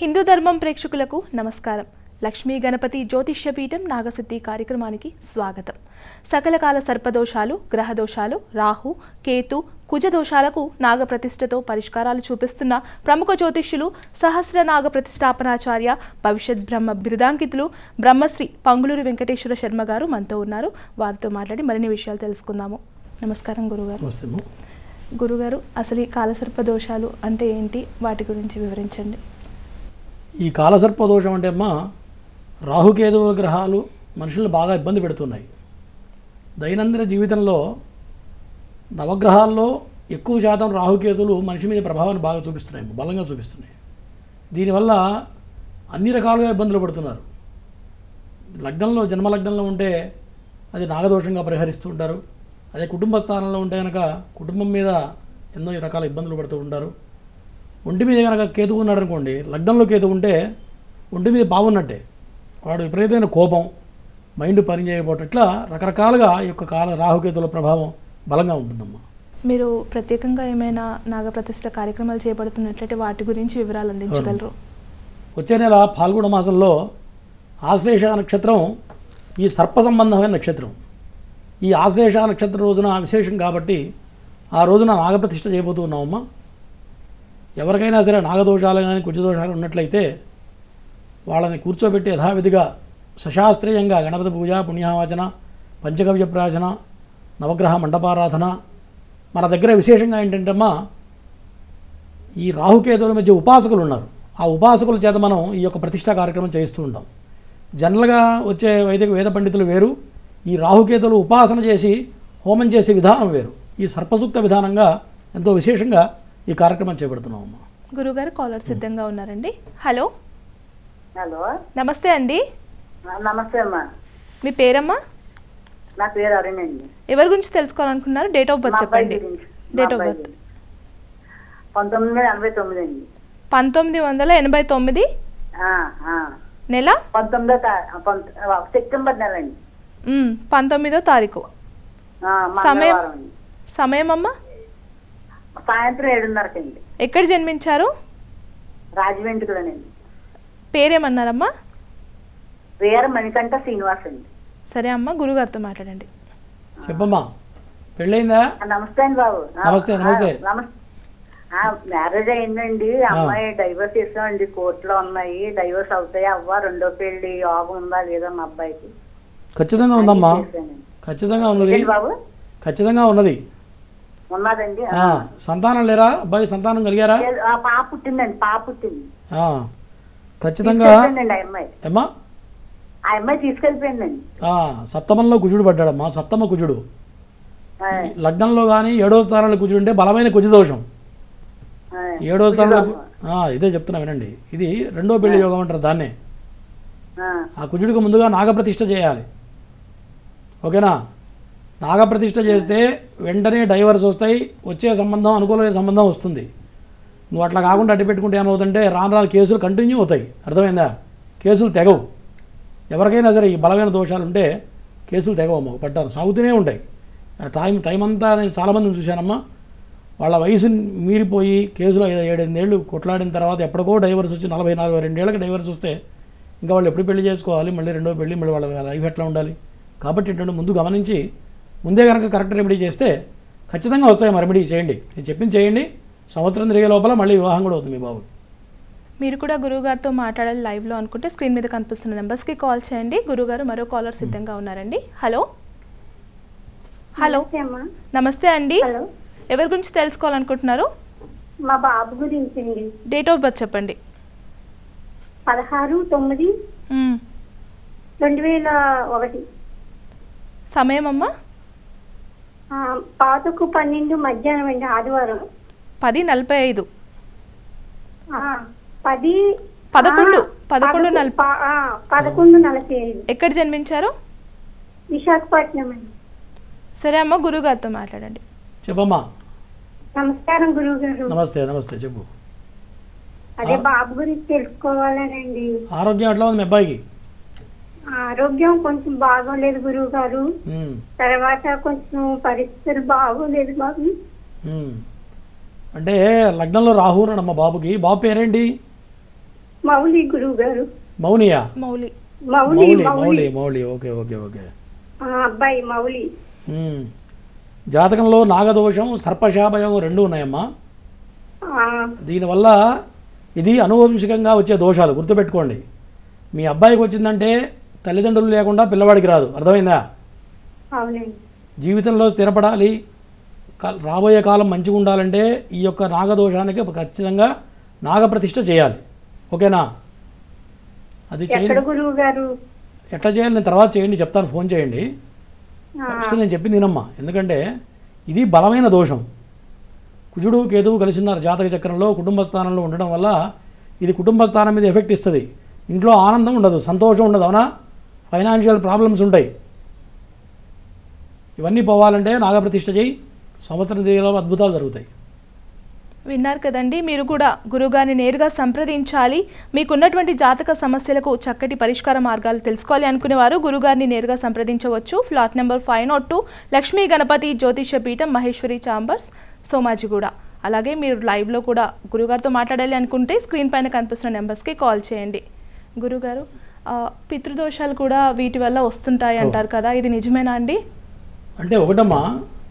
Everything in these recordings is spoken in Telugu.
హిందూ ధర్మం ప్రేక్షకులకు నమస్కారం లక్ష్మీ గణపతి జ్యోతిష్య పీఠం నాగసిద్ధి కార్యక్రమానికి స్వాగతం సకల కాల సర్పదోషాలు గ్రహదోషాలు రాహు కేతు కుజ దోషాలకు నాగప్రతిష్ఠతో పరిష్కారాలు చూపిస్తున్న ప్రముఖ జ్యోతిష్యులు సహస్ర నాగ ప్రతిష్టాపనాచార్య భవిష్యత్ బ్రహ్మ బిరుదాంకితులు బ్రహ్మశ్రీ పంగులూరి వెంకటేశ్వర శర్మ గారు మనతో ఉన్నారు వారితో మాట్లాడి మరిన్ని విషయాలు తెలుసుకుందాము నమస్కారం గురుగారు నమస్తే అమ్మ. గురుగారు అసలు ఈ కాలసర్ప దోషాలు అంటే ఏంటి వాటి గురించి వివరించండి ఈ కాలసర్ప దోషం అంటే అమ్మా రాహుకేతువుల గ్రహాలు మనుషులను బాగా ఇబ్బంది పెడుతున్నాయి దైనందిన జీవితంలో నవగ్రహాల్లో ఎక్కువ శాతం రాహుకేతువులు మనిషి మీద ప్రభావాన్ని బాగా చూపిస్తున్నాయి అమ్మ, బలంగా చూపిస్తున్నాయి దీనివల్ల అన్ని రకాలుగా ఇబ్బందులు పడుతున్నారు లగ్నంలో జన్మలగ్నంలో ఉంటే అది నాగదోషంగా పరిహరిస్తూ ఉంటారు అదే కుటుంబ స్థానంలో ఉంటే కనుక కుటుంబం మీద ఎన్నో రకాల ఇబ్బందులు పడుతూ ఉంటారు ఒంటి మీద కనుక కేతు ఉన్నాడు అనుకోండి లగ్నంలో కేతు ఉంటే ఒంటి మీద బాగున్నట్టే వాడు విపరీతమైన కోపం మైండ్ పని చేయకపోవటం ఇట్లా రకరకాలుగా ఈ యొక్క కాల రాహుకేతుల ప్రభావం బలంగా ఉంటుందమ్మా మీరు ప్రత్యేకంగా ఏమైనా నాగప్రతిష్ఠ కార్యక్రమాలు చేపడుతున్నట్లయితే వాటి గురించి వివరాలు అందించగలరు వచ్చే నెల పాల్గొన మాసంలో ఆశ్లేష నక్షత్రం ఈ సర్ప సంబంధమైన నక్షత్రం ఈ ఆశ్లేష నక్షత్రం రోజున విశేషం కాబట్టి ఆ రోజున నాగప్రతిష్ఠ చేయబోతూ ఉన్నామమ్మా ఎవరికైనా సరే నాగదోషాలు కానీ కుజదోషాలు ఉన్నట్లయితే వాళ్ళని కూర్చోబెట్టి యథావిధిగా సశాస్త్రీయంగా గణపతి పూజ పుణ్యావచన పంచగవ్య ప్రాచన నవగ్రహ మండపారాధన మన దగ్గర విశేషంగా ఏంటంటే అమ్మా ఈ రాహుకేతువుల మధ్య ఉపాసకులు ఉన్నారు ఆ ఉపాసకుల చేత మనం ఈ యొక్క ప్రతిష్టా కార్యక్రమం చేయిస్తూ ఉంటాం జనరల్గా వచ్చే వైదిక వేద పండితులు వేరు ఈ రాహుకేతులు ఉపాసన చేసి హోమం చేసే విధానం వేరు ఈ సర్పసూక్త విధానంగా ఎంతో విశేషంగా ఈ కార్యక్రమం చేపడుతున్నాం అమ్మా గురుగారు కాలర్ సిద్ధంగా ఉన్నారండి హలో హలో నమస్తే అండి ఆ, నమస్తే అమ్మా మీ పేరమ్మా నా పేరు అరుణ్ అండి ఎవరి గురించి తెలుసుకోవాలనుకున్నారు డేట్ ఆఫ్ బర్త్ మా అబ్బాయి చెప్పండి గురించి. మా డేట్ ఆఫ్ అబ్బాయి బర్త్ గురించి. పంతొమ్మిది వందల ఎనభై తొమ్మిది అండి పంతొమ్మిది వందల ఎనభై తొమ్మిది ఆ, ఆ. నెల పంతొమ్మిదో తా- పంత- ఆ, సెప్టెంబర్ నెల అండి మ్, పంతొమ్మిదో తారీఖు ఆ, సమయం? మంగళవారం అండి సమయం అమ్మా సాయంత్రం ఏడున్నరకండి ఎక్కడ జన్మించారు రాజమండ్రిలోనండి పేరేమన్నారమ్మా వీర మణికంఠ శ్రీనివాస్ అండి సరే అమ్మా గురుగారితో మాట్లాడండి చెప్పమ్మా పెళ్ళయిందా ఆ, నమస్తే అండి బాబు ఆ, నమస్తే, నమస్తే. ఆ, నమస్- ఆ, మ్యారేజ్ అయిందండి అమ్మాయి డైవర్స్ ఇస్తామండి కోర్టులో ఉన్నాయి డైవర్స్ అవుతాయి అవ్వ రెండో పెళ్లి యోగం ఉందా లేదా మా అబ్బాయికి ఖచ్చితంగా ఉందమ్మా చేశానండి. ఖచ్చితంగా ఉన్నది ఏంటి బాబు ఖచ్చితంగా ఉన్నది ఉన్నదండి ఆ, సంతానం లేరా అబ్బాయి సంతానం కలిగారా లేదు, ఆ పాప పుట్టిందండి పాప పుట్టింది ఆ, ఖచ్చితంగా తీసుకెళ్ళిపోయిందండి ఆ అమ్మాయి ఏమ్మా ఆ అమ్మాయి తీసుకెళ్ళిపోయిందండి ఆ, సప్తమంలో కుజుడు పడ్డాడమ్మా సప్తమ కుజుడు ఆ, లగ్నంలో కానీ ఏడో స్థానంలో కుజుడు ఉంటే బలమైన కుజదోషం ఆ, ఏడో స్థానంలో కు- ఆ, ఇదే చెప్తున్నా వినండి ఇది రెండో పెళ్లి యోగం అంటారు దాన్నే ఆ, ఆ కుజుడికి ముందుగా నాగప్రతిష్ఠ చేయాలి ఓకేనా నాగప్రతిష్ఠ చేస్తే వెంటనే డైవర్స్ వస్తాయి వచ్చే సంబంధం అనుకూలమైన సంబంధం వస్తుంది నువ్వు అట్లా కాకుండా అడ్డు పెట్టుకుంటే ఏమవుతుందంటే రాను రాను కేసులు కంటిన్యూ అవుతాయి అర్థమైందా కేసులు తెగవు ఎవరికైనా సరే ఈ బలమైన దోషాలు ఉంటే కేసులు తెగవమ్మ పట్టారు సాగుతూనే ఉంటాయి ఆ టైం టైం అంతా నేను చాలామందిని చూశానమ్మా వాళ్ళ వయసు మీరిపోయి కేసులో ఐదు ఏడెనిమిదేళ్ళు కొట్లాడిన తర్వాత ఎప్పటికో డైవర్స్ వచ్చి నలభై నలభై రెండేళ్ళకి డైవర్స్ వస్తే ఇంకా వాళ్ళు ఎప్పుడు పెళ్లి చేసుకోవాలి మళ్ళీ రెండో పెళ్లి మళ్ళీ వాళ్ళ లైఫ్ ఎట్లా ఉండాలి కాబట్టి ఏంటంటే ముందు గమనించి ముందే కనుక కరెక్ట్ రెమెడీ చేస్తే ఖచ్చితంగా వస్తాయి మా రెమెడీ చేయండి నేను చెప్పింది చేయండి సంవత్సరం తిరిగే లోపల మళ్ళీ వివాహం కూడా అవుతుంది మీ బాబు మీరు కూడా గురువుగారితో మాట్లాడాలి లైవ్లో అనుకుంటే స్క్రీన్ మీద కనిపిస్తున్న నెంబర్స్కి కాల్ చేయండి గురువుగారు మరో కాలర్ సిద్ధంగా ఉన్నారండి హలో హలో నమస్తే అమ్మా నమస్తే అండి హలో ఎవరి గురించి తెలుసుకోవాలనుకుంటున్నారు మా బాబు గురించి అండి డేట్ ఆఫ్ బర్త్ చెప్పండి పదహారు తొమ్మిది మ్, రెండు వేల ఒకటి సమయం అమ్మా ఆ, పాతకు పన్నెండు మధ్యాహ్నం అండి ఆదివారం పది నలభై ఐదు ఆ, పది పదకొండు, ఆ, పదకొండు పదకొ- నలభై. ప- ఆ, పదకొండు నలభై ఐదు ఎక్కడ జన్మించారు విశాఖపట్నం అండి సరే అమ్మ గురువుగారితో మాట్లాడండి చెప్పమ్మా నమస్కారం గురువు గారు నమస్తే నమస్తే చెప్పు అదే బాబు గురించి తెలుసుకోవాలనండి ఆరోగ్యం ఎట్లా ఉంది మీ అబ్బాయికి ఆరోగ్యం కొంచెం బాగోలేదు గురువు గారు ఉమ్, తర్వాత కొంచెం పరిస్థితులు బాగోలేదు బాబు ఉమ్. అంటే లగ్నంలో రాహు ఉన్నాడు మా బాబుకి బాబు పేరేంటి మౌలి గురువు గారు మౌనియా Mouli Mouli Mouli Mouli Mouli Mouli okay okay okay ఆ, అబ్బాయి మౌలి మ్మ్. జాతకంలో నాగదోషం సర్పశాపయం రెండు ఉన్నాయమ్మా ఆ, దీనివల్ల ఇది అనువంశికంగా వచ్చే దోషాలు గుర్తుపెట్టుకోండి మీ అబ్బాయికి వచ్చిందంటే తల్లిదండ్రులు లేకుండా పిల్లవాడికి రాదు అర్థమైందా అవునండి జీవితంలో స్థిరపడాలి కా- రాబోయే కాలం మంచిగా ఉండాలంటే ఈ యొక్క నాగదోషానికి ఖచ్చితంగా నాగప్రతిష్ఠ చేయాలి ఓకేనా అది ఎక్కడ చేయండి గురువు గారు ఎట్లా చేయాలి నేను తర్వాత చేయండి చెప్తాను ఫోన్ చేయండి ఆ, ఫస్ట్ నేను చెప్పింది వినమ్మా ఎందుకంటే ఇది బలమైన దోషం కుజుడు కేతువు కలిసి ఉన్నారు జాతక చక్రంలో కుటుంబ స్థానంలో ఉండడం వల్ల ఇది కుటుంబ స్థానం మీద ఎఫెక్ట్ ఇస్తుంది ఇంట్లో ఆనందం ఉండదు సంతోషం ఉండదు అవునా ఫైనాన్షియల్ ప్రాబ్లమ్స్ ఉంటాయి ఇవన్నీ పోవాలంటే నాగప్రతిష్ఠ చేయి సంవత్సరం తిరిగేలో అద్భుతాలు జరుగుతాయి విన్నారు కదండి మీరు కూడా గురుగారిని నేరుగా సంప్రదించాలి మీకున్నటువంటి జాతక సమస్యలకు చక్కటి పరిష్కార మార్గాలు తెలుసుకోవాలి అనుకునేవారు గురుగారిని నేరుగా సంప్రదించవచ్చు flat number five nought two Lakshmi Ganapati జ్యోతిష్య పీఠం మహేశ్వరి చాంబర్స్ సోమాజిగూడ అలాగే మీరు లైవ్లో కూడా గురుగారితో మాట్లాడాలి అనుకుంటే స్క్రీన్ పైన కనిపిస్తున్న నెంబర్స్కి కాల్ చేయండి గురుగారు ఆ, పితృదోషాలు కూడా వీటి వల్ల వస్తుంటాయి అంటారు కదా ఇది నిజమేనా అండి అంటే ఒకటమ్మా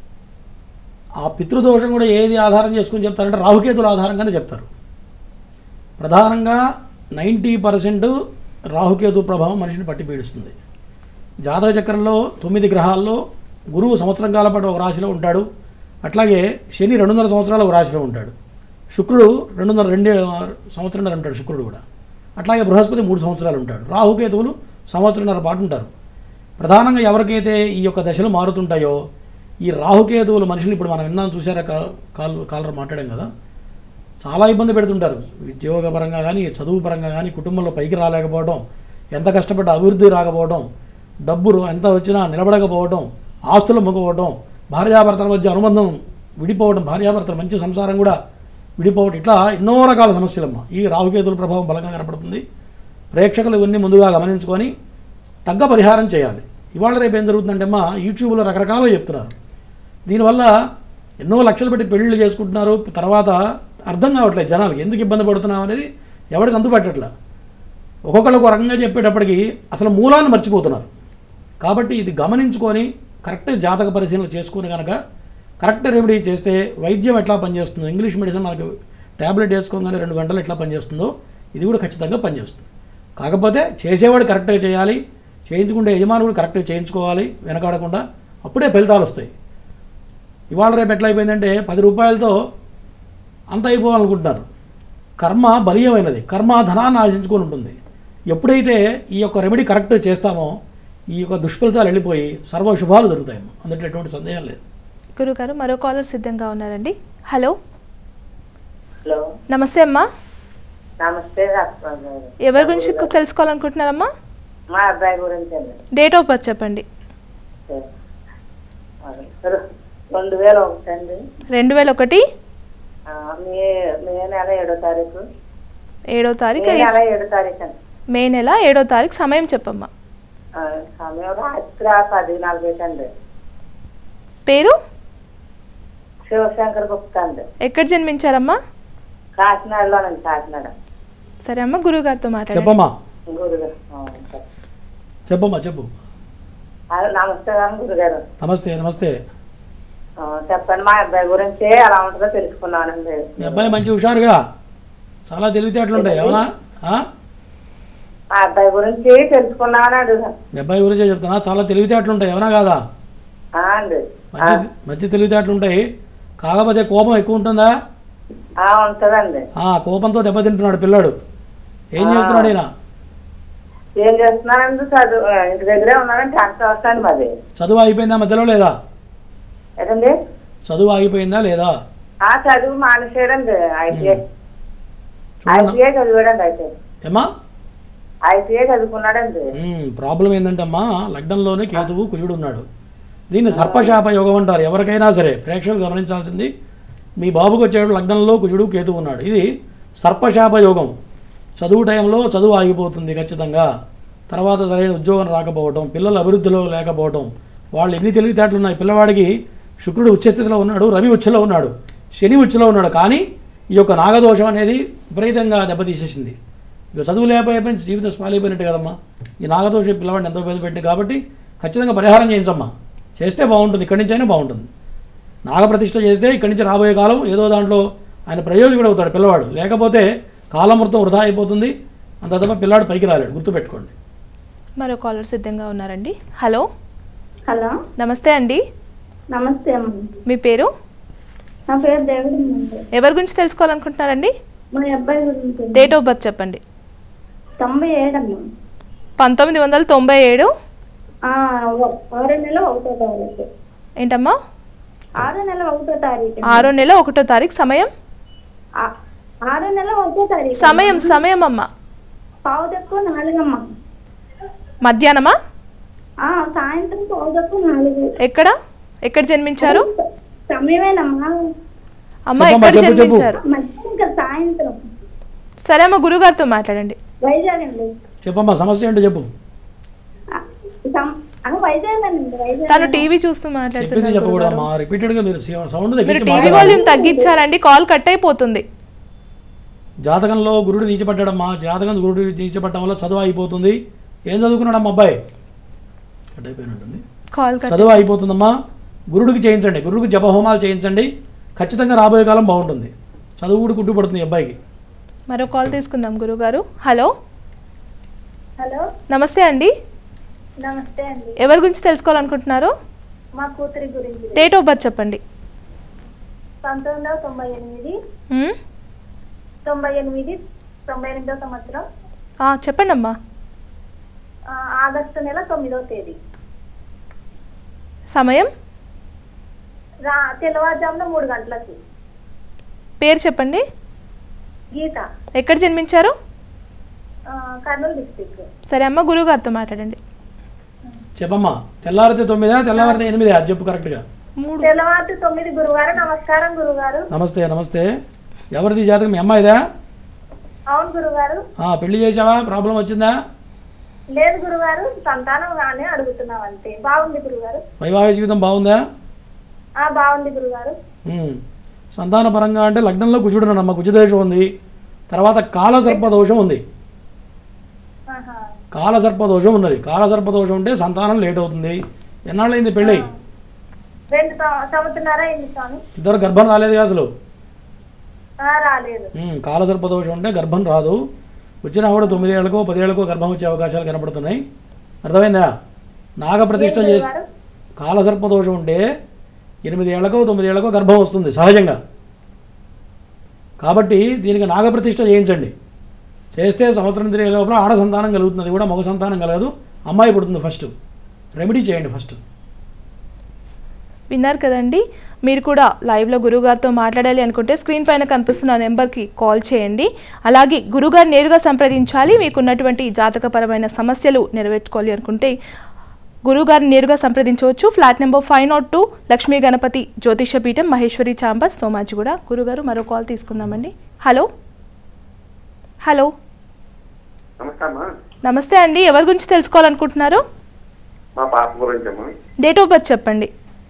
ఆ పితృదోషం కూడా ఏది ఆధారం చేసుకుని చెప్తారంటే రాహుకేతుల ఆధారంగానే చెప్తారు ప్రధానంగా నైంటీ పర్సెంట్ రాహుకేతు ప్రభావం మనిషిని పట్టి పీడిస్తుంది జాతక చక్రంలో తొమ్మిది గ్రహాల్లో గురువు సంవత్సరం కాల పాటు ఒక రాశిలో ఉంటాడు అట్లాగే శని రెండున్నర సంవత్సరాలు ఒక రాశిలో ఉంటాడు శుక్రుడు రెండున్నర రెండే సంవత్సరంన్నర ఉంటాడు శుక్రుడు కూడా అట్లాగే బృహస్పతి మూడు సంవత్సరాలు ఉంటాడు రాహుకేతువులు సంవత్సరంన్నర పాటు ఉంటారు ప్రధానంగా ఎవరికైతే ఈ యొక్క దశలు మారుతుంటాయో ఈ రాహుకేతువులు మనుషులు ఇప్పుడు మనం విన్నాం చూసారా కాల్ కాల్ కాలర్ మాట్లాడాం కదా చాలా ఇబ్బంది పెడుతుంటారు ఉద్యోగపరంగా కానీ చదువు పరంగా కానీ కుటుంబంలో పైకి రాలేకపోవడం ఎంత కష్టపడ్డ అభివృద్ధి రాకపోవడం డబ్బు ఎంత వచ్చినా నిలబడకపోవడం ఆస్తులు మొగ్గపోవడం భార్యాభర్తల మధ్య అనుబంధం విడిపోవడం భార్యాభర్తల మంచి సంసారం కూడా విడిపోవడం ఇట్లా ఎన్నో రకాల సమస్యలమ్మా ఈ రాహుకేతుల ప్రభావం బలంగా కనపడుతుంది ప్రేక్షకులు ఇవన్నీ ముందుగా గమనించుకొని తగ్గ పరిహారం చేయాలి ఇవాళ రేపు ఏం జరుగుతుందంటే అమ్మా యూట్యూబ్లో రకరకాలుగా చెప్తున్నారు దీనివల్ల ఎన్నో లక్షలు పెట్టి పెళ్ళిళ్ళు చేసుకుంటున్నారు తర్వాత అర్థం కావట్లేదు జనాలకి ఎందుకు ఇబ్బంది పడుతున్నాం అనేది ఎవరికి అందుపట్టట్లా ఒక్కొక్కళ్ళు ఒక రకంగా చెప్పేటప్పటికి అసలు మూలాన్ని మర్చిపోతున్నారు కాబట్టి ఇది గమనించుకొని కరెక్ట్ జాతక పరిశీలన చేసుకొని కనుక కరెక్ట్ రెమెడీ చేస్తే వైద్యం ఎట్లా పనిచేస్తుందో ఇంగ్లీష్ మెడిసిన్ మనకు ట్యాబ్లెట్ వేసుకోగానే రెండు గంటలు ఎట్లా పనిచేస్తుందో ఇది కూడా ఖచ్చితంగా పనిచేస్తుంది కాకపోతే చేసేవాడు కరెక్ట్గా చేయాలి చేయించుకుంటే యజమాని కూడా కరెక్ట్గా చేయించుకోవాలి వెనకాడకుండా అప్పుడే ఫలితాలు వస్తాయి ఇవాళ రేపు ఎట్లా అయిపోయిందంటే పది రూపాయలతో అంత అయిపోవాలనుకుంటున్నారు కర్మ బలీయమైనది కర్మ ధనాన్ని ఆశించుకొని ఉంటుంది ఎప్పుడైతే ఈ యొక్క రెమెడీ కరెక్ట్ చేస్తామో ఈ యొక్క దుష్ఫలితాలు వెళ్ళిపోయి సర్వ శుభాలు జరుగుతాయమ్మా అందులో ఎటువంటి సందేహం లేదు గురుగారు మరో కాలర్ సిద్ధంగా ఉన్నారండి హలో హలో నమస్తే అమ్మా నమస్తే డాక్టర్ గారు ఎవరి గురించి తెలుసుకోవాలనుకుంటున్నారమ్మా మా అబ్బాయి గురించి అండి డేట్ ఆఫ్ బర్త్ చెప్పండి రె- రెండు వేల ఒకటి అండి రెండు వేల ఒకటి ఆ, మే మే నెల ఏడో తారీఖు ఏడో మే తారీఖు నెల ఏడో తారీఖు అండి మే నెల ఏడో తారీఖు సమయం చెప్పమ్మా ఆ, సమయం రాత్రి పది నలభై అండి పేరు శివశంకర్ గుప్తా అండి ఎక్కడ జన్మించారమ్మా కాకినాడలోనండి కాకినాడ సరే అమ్మా గురుగారితో మాట్లాడండి చెప్పమ్మా గురుగారు ఆ, సరే. చెప్పమ్మా చెప్పు ఆ, నమస్తే గారు గురుగారు నమస్తే నమస్తే ఆ, చెప్పండి మా అబ్బాయి గురించి ఎలా ఉంటుందో తెలుసుకున్నానండి మీ అబ్బాయి మంచి హుషారుగా చాలా తెలివితేటలు ఉంటాయి అవునా ఆ? మా అబ్బాయి గురించి తెలుసుకున్నానండి మీ అబ్బాయి గురించే చెప్తున్నా చాలా తెలివితేటలు ఉంటాయి అవునా కాదా ఆ, అండి మంచి మంచి తెలివితేటలు ఉంటాయి కాకపోతే కోపం ఎక్కువ ఉంటుందా ఆ, ఉంటుందండి ఆ కోపంతో దెబ్బతింటున్నాడు పిల్లాడు ఏం చేస్తున్నాడు ఈయన ఏం చేస్తున్నానండి చదువు ఆ, ఇంటి దగ్గరే ఉన్నానండి టెన్త్ వస్తాను మాది చదువు అయిపోయిందా మధ్యలో లేదా ఏదండి చదువు ఆగిపోయిందా లేదా ఆ చదువు మానేసాడండి ఐటీఐ చూడండి ఐటీఐ చదివాడండి అయితే ఏమా ఐటీఐ చదువుకున్నాడండి ప్రాబ్లం ఏంటంటే అమ్మా లగ్నంలోనే కేతువు కుజుడు ఉన్నాడు దీన్ని సర్పశాప యోగం అంటారు ఎవరికైనా సరే ప్రేక్షకులు గమనించాల్సింది మీ బాబుకు వచ్చేటప్పుడు లగ్నంలో కుజుడు కేతువు ఉన్నాడు ఇది సర్పశాప యోగం చదువు టైంలో చదువు ఆగిపోతుంది ఖచ్చితంగా తర్వాత సరైన ఉద్యోగం రాకపోవటం పిల్లల అభివృద్ధిలో లేకపోవటం వాళ్ళు ఎన్ని తెలివితేటలు ఉన్నాయి పిల్లవాడికి శుక్రుడు ఉచ్చస్థితిలో ఉన్నాడు రవి ఉచ్చలో ఉన్నాడు శని ఉచ్చలో ఉన్నాడు కానీ ఈ యొక్క నాగదోషం అనేది విపరీతంగా దెబ్బతీసేసింది ఇక చదువు లేకపోయిపోయి జీవితం స్పాలైపోయినట్టు కదమ్మా ఈ నాగదోష పిల్లవాడిని ఎంతో ఇబ్బంది పెట్టింది కాబట్టి ఖచ్చితంగా పరిహారం చేయించమ్మా చేస్తే బాగుంటుంది ఇక్కడి నుంచి అయినా బాగుంటుంది నాగప్రతిష్ఠ చేస్తే ఇక్కడి నుంచి రాబోయే కాలం ఏదో దాంట్లో ఆయన ప్రయోజకుడు అవుతాడు పిల్లవాడు లేకపోతే కాలమృతం వృధా అయిపోతుంది అంత తప్ప పిల్లాడు పైకి రాలేడు గుర్తుపెట్టుకోండి మరో కాలర్ సిద్ధంగా ఉన్నారండి హలో హలో నమస్తే అండి నమస్తే అమ్మ మీ పేరు నా పేరు దేవుడు అండి ఎవరి గురించి తెలుసుకోవాలనుకుంటున్నారండి మా అబ్బాయి గురించి డేట్ ఆఫ్ బర్త్ చెప్పండి తొంభై ఏడమ్మా పంతొమ్మిది వందల తొంభై ఏడు ఆ, ఓ- ఆరో నెల ఒకటో తారీఖు ఏంటమ్మా ఆరో నెల ఒకటో తారీఖు ఆరో నెల ఒకటో తారీఖు సమయం ఆ- ఆరో నెల ఒకటో తారీఖు సమయం సమయం అమ్మా పావు తక్కువ నాలుగమ్మ మధ్యాహ్నమా ఆ, సాయంత్రం పావు తక్కువ నాలుగు ఎక్కడ ఎక్కడ జన్మించారు సమయమేనమ్మా అమ్మ చెప్పమ్మా, ఎక్కడ చెప్పు, చెప్పు. జన్మించారు మధ్యాహ్నం ఇంకా సాయంత్రం సరే అమ్మ గురుగారితో మాట్లాడండి వైజాగ్ అండి చెప్పమ్మా సమస్య ఏంటో చెప్పు ఆ, సం- ఆ, వైజాగ్ అండి వైజాగ్ తను టీవీ చూస్తూ చెప్పింది మాట్లాడుతున్నారు చెప్పకూడదమ్మా రిపీటెడ్గా మీరు సౌండ్ మీరు తగ్గించి టీవీ మాట్లాడాలి. వాల్యూమ్ తగ్గించారండి కాల్ కట్ అయిపోతుంది జాతకంలో గురుడు నీచపడ్డాడమ్మా జాతకం గురుడు నీచపడడం వల్ల చదువు అయిపోతుంది ఏం చదువుకున్నాడమ్మా అబ్బాయి కట్ అయిపోయినట్టుంది కాల్ కట్ చదువు అయిపోతుందమ్మా గురుడికి చేయించండి గురుడికి జపహోమాలు చేయించండి ఖచ్చితంగా రాబోయే కాలం బాగుంటుంది చదువు కూడా కుట్టుపడుతుంది ఈ అబ్బాయికి మరో కాల్ తీసుకుందాం గురుగారు హలో హలో నమస్తే అండి నమస్తే అండి ఎవరి గురించి తెలుసుకోవాలనుకుంటున్నారు మా కూతురి గురించి డేట్ ఆఫ్ బర్త్ చెప్పండి పంతొమ్మిది వందల తొంభై ఎనిమిది మ్మ్? తొంభై ఎనిమిది తొంభై ఎనిమిదో సంవత్సరం ఆ, చెప్పండి అమ్మా ఆ, ఆగస్టు నెల తొమ్మిదో తేదీ సమయం రా తెల్లవారుజామున మూడు గంటలకి పేరు చెప్పండి గీత ఎక్కడ జన్మించారు ఆ, కర్నూలు డిస్టిక్ సరే అమ్మ గురుగారితో మాట్లాడండి చెప్పమ్మా తెల్లారితే తొమ్మిదా తెల్లవారితే ఎనిమిదా అది చెప్పు కరెక్ట్గా మూడు తెల్లవారు తొమ్మిది గురుగారు నమస్కారం గురుగారు నమస్తే నమస్తే ఎవరిది జాతకం మీ అమ్మాయిదా అవును గురుగారు ఆ, పెళ్లి చేసావా ప్రాబ్లం వచ్చిందా లేదు గురుగారు సంతానం కానీ అడుగుతున్నాం అంతే బాగుంది గురుగారు వైవాహిక జీవితం బాగుందా ఆ బాగుంది గురుగారు ఉమ్. సంతాన పరంగా అంటే లగ్నంలో కుజుడున్నాడమ్మా కుజదోషం ఉంది తర్వాత కాలసర్ప దోషం ఉంది ఆహా. కాలసర్ప దోషం ఉన్నది కాలసర్ప దోషం ఉంటే సంతానం లేట్ అవుతుంది ఎన్నాళ్ళైంది పెళ్ళి రెండు సం- సంవత్సరారా ఎన్ని స్వామి ఇద్దరు గర్భం రాలేదుగా అసలు ఆ, రాలేదు ఉమ్, కాలసర్ప దోషం ఉంటే గర్భం రాదు వచ్చినా కూడా తొమ్మిదేళ్లకో పదేళ్లకో గర్భం వచ్చే అవకాశాలు కనపడుతున్నాయి అర్థమైందా నాగప్రతిష్ఠ ఏం చేసి గురుగారు? కాలసర్ప దోషం ఉంటే ఎనిమిదేళ్లకో తొమ్మిదేళ్లకో గర్భం వస్తుంది సహజంగా కాబట్టి దీనికి నాగప్రతిష్ఠ చేయించండి చేస్తే సంవత్సరం తిరిగే లోపల ఆడ సంతానం కలుగుతుంది అది కూడా మగ సంతానం కలగదు అమ్మాయి పుడుతుంది ఫస్ట్ రెమెడీ చేయండి ఫస్ట్ విన్నారు కదండి మీరు కూడా లైవ్లో గురుగారితో మాట్లాడాలి అనుకుంటే స్క్రీన్ పైన కనిపిస్తున్న నెంబర్కి కాల్ చేయండి అలాగే గురుగారు నేరుగా సంప్రదించాలి మీకున్నటువంటి జాతకపరమైన సమస్యలు నెరవేర్చుకోవాలి అనుకుంటే గురుగారిని నేరుగా సంప్రదించవచ్చు flat number five nought two Lakshmi Ganapathi జ్యోతిష పీఠం మహేశ్వరి చాంబర్ సోమాజిగూడ గురుగారు మరో కాల్ తీసుకుందామండి హలో హలో నమస్తే అమ్మా నమస్తే అండి ఎవరి గురించి తెలుసుకోవాలనుకుంటున్నారు మా పాప గురించి అమ్మా డేట్ ఆఫ్ బర్త్ చెప్పండి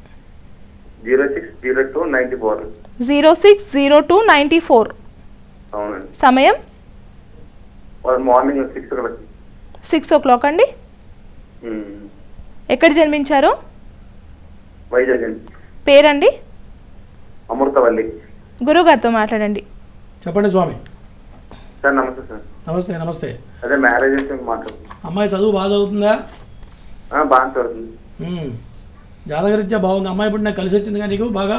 zero six zero two ninety four zero six zero two ninety four అవునండి సమయం వాళ్ళు మార్నింగ్ సిక్స్ వరకు సిక్స్ ఓ క్లాక్ అండి ఉమ్. ఎక్కడ జన్మించారు వైజాగ్ అండి పేరండి అమృతవల్లి గురుగారితో మాట్లాడండి చెప్పండి స్వామి సార్ నమస్తే సార్ నమస్తే నమస్తే అదే మ్యారేజ్ విషయం మాట్లాడు అమ్మాయి చదువు బాగా చదువుతుందా బాగా చదువుతుంది ఉమ్. జాతకరీత్యా బాగుంది అమ్మాయి ఇప్పుడు నాకు కలిసి వచ్చిందిగా నీకు బాగా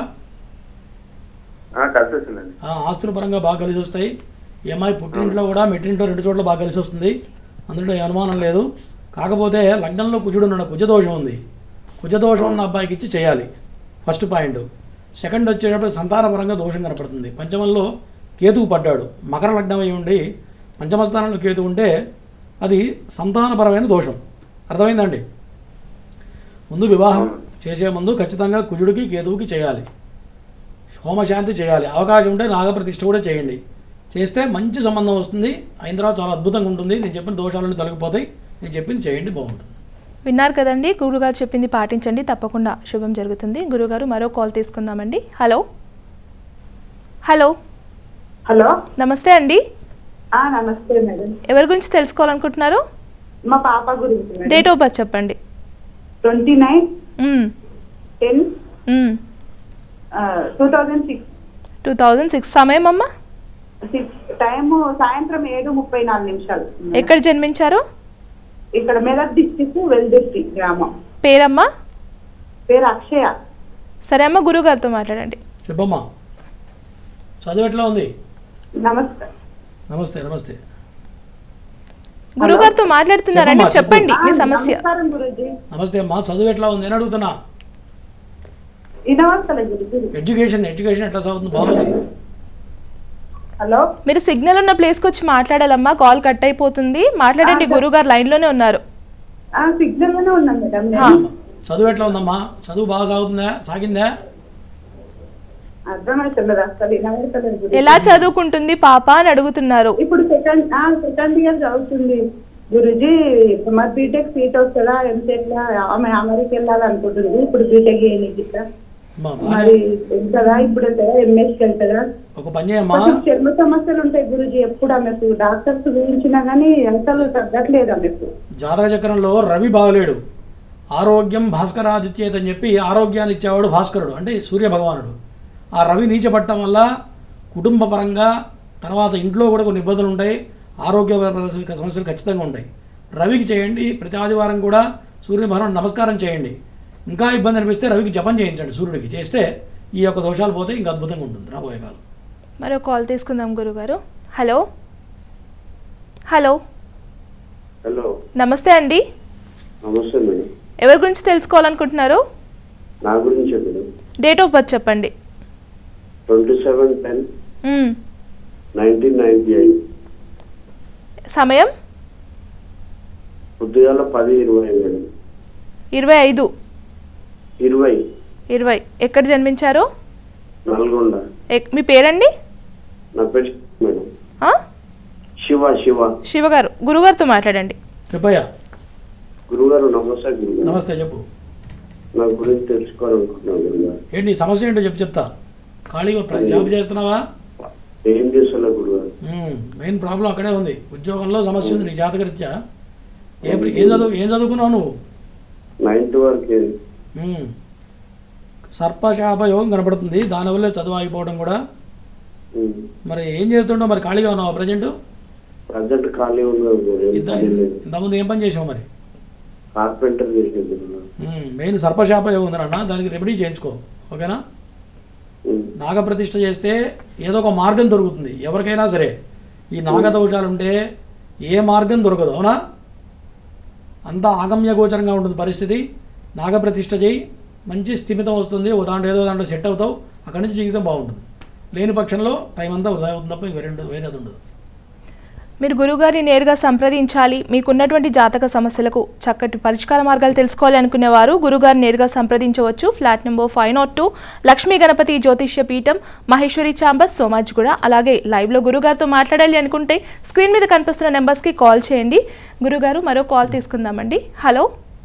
ఆ, కలిసి వచ్చిందండి ఆ, ఆస్తుల పరంగా బాగా కలిసి వస్తాయి ఈ అమ్మాయి పుట్టింట్లో కూడా మెట్టింట్లో రెండు చోట్ల బాగా కలిసి వస్తుంది అందులో ఏ అనుమానం లేదు కాకపోతే లగ్నంలో కుజుడు ఉన్న కుజదోషం ఉంది కుజదోషం ఉన్న అబ్బాయికి ఇచ్చి చేయాలి ఫస్ట్ పాయింట్ సెకండ్ వచ్చేటప్పుడు సంతానపరంగా దోషం కనపడుతుంది పంచమంలో కేతువు పడ్డాడు మకర లగ్నం అయి ఉండి పంచమస్థానంలో కేతు ఉంటే అది సంతానపరమైన దోషం అర్థమైందండి ముందు వివాహం చేసే ముందు ఖచ్చితంగా కుజుడికి కేతువుకి చేయాలి హోమశాంతి చేయాలి అవకాశం ఉంటే నాగప్రతిష్ఠ కూడా చేయండి చేస్తే మంచి సంబంధం వస్తుంది అయిన తర్వాత చాలా అద్భుతంగా ఉంటుంది నేను చెప్పిన దోషాలను తొలగిపోతాయి నేను చెప్పింది చేయండి బాగుంటుంది విన్నారు కదండి గురుగారు చెప్పింది పాటించండి తప్పకుండా శుభం జరుగుతుంది గురుగారు మరో కాల్ తీసుకుందామండి హలో హలో హలో నమస్తే అండి ఆ, నమస్తే మేడం ఎవరి గురించి తెలుసుకోవాలనుకుంటున్నారు మా పాప గురించి మేడం డేట్ ఆఫ్ బర్త్ చెప్పండి ట్వంటీ నైన్ మ్మ్. టెన్ మ్మ్. Two thousand six two thousand six సమయం అమ్మా సిక్స్ టైము సాయంత్రం ఏడు ముప్పై నాలుగు నిమిషాలు ఎక్కడ జన్మించారు ఇక్కడ మెదక్ డిస్టిక్ వెల్దుర్తి గ్రామం పేరమ్మా పేరు అక్షయ సరే అమ్మ గురుగారితో మాట్లాడండి చెప్పమ్మా చదువు ఎట్లా ఉంది నమస్తే నమస్తే నమస్తే గురుగారితో మాట్లాడుతున్నారండి చెప్పమ్మా, చెప్పండి ఆ, మీ సమస్య నమస్కారం గురుజీ నమస్తే అమ్మా చదువు ఎట్లా ఉంది అని అడుగుతున్నా వినవస్తలే గురుజీ ఎడ్యుకేషన్ ఎడ్యుకేషన్ ఎట్లా చదువుతుంది బాగుంది హలో మీరు సిగ్నల్ ఉన్న ప్లేస్కి వచ్చి మాట్లాడాలమ్మా కాల్ కట్ అయిపోతుంది మాట్లాడండి గురుగారు లైన్లోనే ఉన్నారు ఆ సిగ్నల్ లోనే ఉన్నాం మేడం హా. చదువు ఎట్లా ఉందమ్మా చదువు బాగా సాగుతుందా సాగిందా అర్థమవుతలేదు అసలు వినవస్తలేదు గురుజీ. ఎలా చదువుకుంటుంది పాప అని అడుగుతున్నారు ఇప్పుడు సెకండ్ సెకండ్ ఇయర్ చదువుతుంది గురుజీ మరి బీటెక్ సీట్ వస్తుందా ఎంసెట్ లా ఆమె అమెరికా వెళ్ళాలనుకుంటుంది ఇప్పుడు బీటెక్ చేయడానికి ఇట్లా అమ్మా మరి బాగానే వెళ్తుందా ఇప్పుడు వెళ్తుందా ఎంఎస్కి వెళ్తుందా ఒక పని చేయమ్మా కొంచెం చర్మ సమస్యలు ఉంటాయి గురుజీ ఎప్పుడు ఆమెకు డాక్టర్స్ చూపించినా కానీ అసలు తగ్గట్లేదు ఆమెకు జాతక చక్రంలో రవి బాగలేడు ఆరోగ్యం భాస్కరాదిత్యేత అని చెప్పి ఆరోగ్యాన్ని ఇచ్చేవాడు భాస్కరుడు అంటే సూర్య భగవానుడు ఆ రవి నీచపట్టడం వల్ల కుటుంబ పరంగా తర్వాత ఇంట్లో కూడా కొన్ని ఇబ్బందులు ఉంటాయి ఆరోగ్య సమస్యలు ఖచ్చితంగా ఉంటాయి రవికి చేయండి ప్రతి ఆదివారం కూడా సూర్య భగవాన్ నమస్కారం చేయండి ఇంకా ఇబ్బంది అనిపిస్తే రవికి జపం చేయించండి సూర్యుడికి చేస్తే ఈ యొక్క దోషాలు పోతే ఇంకా అద్భుతంగా ఉంటుంది రాబోయే కాలం మరో కాల్ తీసుకుందాం గురుగారు హలో హలో హలో నమస్తే అండి నమస్తే మేడం ఎవరి గురించి తెలుసుకోవాలనుకుంటున్నారు నా గురించి మేడం డేట్ ఆఫ్ బర్త్ చెప్పండి ట్వంటీ సెవెన్ టెన్ మ్మ్. నైన్టీన్ నైన్టీ ఎయిట్ సమయం పొద్దుగాల పది ఇరవై మేడం ఇరవై ఐదు ఇరవై ఇరవై ఎక్కడ జన్మించారు నల్గొండ ఎక్- మీ పేరండి నా పేరు మేడం ఆ? శివ శివ శివగారు గురుగారితో మాట్లాడండి చెప్పయ్యా గురుగారు నమస్తే గురుగారు నమస్తే చెప్పు నా గురించి తెలుసుకోవాలనుకుంటున్నాను గురుగారు ఏంటి నీ సమస్య ఏంటో చెప్పు చెప్తా ఖాళీగా ప్ర- జాబ్ చేస్తున్నావా ఏం చేస్తున్నా గురుగారు మ్మ్. మెయిన్ ప్రాబ్లం అక్కడే ఉంది ఉద్యోగంలో సమస్య ఉంది నీ జాతకరీత్యా ఏ ప్ర- ఏం చదువు ఏం చదువుకున్నావు నువ్వు నైన్త్ వరకు మ్మ్. సర్పశాప యోగం కనపడుతుంది దానివల్లే చదువు ఆగిపోవడం కూడా మరి ఏం చేస్తుండవు మరి ఖాళీగా ఉన్నావు ప్రజెంట్ ప్రజెంట్ ఖాళీ ఉన్నా గురుగారు. ఏం పని లేదు. ఇంతకుముందు ఏం పని చేసావు మరి కార్పెంటర్ చేసిన గురుగారు మ్మ్. మెయిన్ సర్పశాప యోగం ఉందన్న దానికి రెమెడీ చేయించుకో ఓకేనా ఉమ్. నాగప్రతిష్ఠ చేస్తే ఏదో ఒక మార్గం దొరుకుతుంది ఎవరికైనా సరే ఈ నాగదోషాలు ఉంటే ఏ మార్గం దొరకదు అవునా అంతా ఆగమ్య గోచరంగా ఉంటుంది పరిస్థితి నాగప్రతిష్ఠ చేయి మంచి స్థిమితం వస్తుంది ఓ దాంట్లో ఏదో దాంట్లో సెట్ అవుతావు అక్కడి నుంచి జీవితం బాగుంటుంది లేని పక్షంలో టైం అంతా వృధా అవుతుంది తప్ప వేరే వేరేది ఉండదు మీరు గురుగారిని నేరుగా సంప్రదించాలి మీకున్నటువంటి జాతక సమస్యలకు చక్కటి పరిష్కార మార్గాలు తెలుసుకోవాలి అనుకునేవారు గురుగారిని నేరుగా సంప్రదించవచ్చు flat number five nought two Lakshmi Ganapati జ్యోతిష్య పీఠం మహేశ్వరి చాంబర్ సోమాజిగూడ అలాగే లైవ్లో గురుగారితో మాట్లాడాలి అనుకుంటే స్క్రీన్ మీద కనిపిస్తున్న నెంబర్స్కి కాల్ చేయండి గురుగారు మరో కాల్ తీసుకుందామండి హలో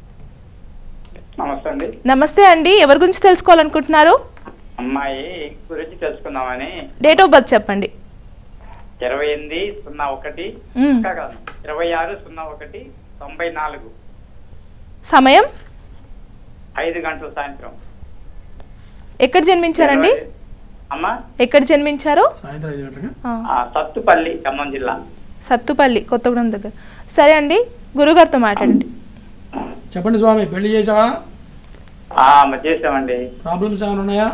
నమస్తే అండి నమస్తే అండి ఎవరి గురించి తెలుసుకోవాలనుకుంటున్నారు అమ్మాయి గురించి తెలుసుకుందామని డేట్ ఆఫ్ బర్త్ చెప్పండి ఇరవై ఎనిమిది సున్నా ఒకటి మ్మ్. ఇంకా కాదు ఇరవై ఆరు సున్నా ఒకటి తొంభై నాలుగు సమయం ఐదు గంటల సాయంత్రం ఎక్కడ జన్మించారండి ఇరవై- అమ్మా ఎక్కడ జన్మించారు సాయంత్రం ఐదు గంటలకి ఆ, ఆ, సత్తుపల్లి ఖమ్మం జిల్లా సత్తుపల్లి కొత్తగూడెం దగ్గర సరే అండి గురుగారితో మాట్లాడండి చెప్పండి స్వామి పెళ్లి చేసావా ఆ, మరి చేసామండి ప్రాబ్లమ్స్ ఏమైనా ఉన్నాయా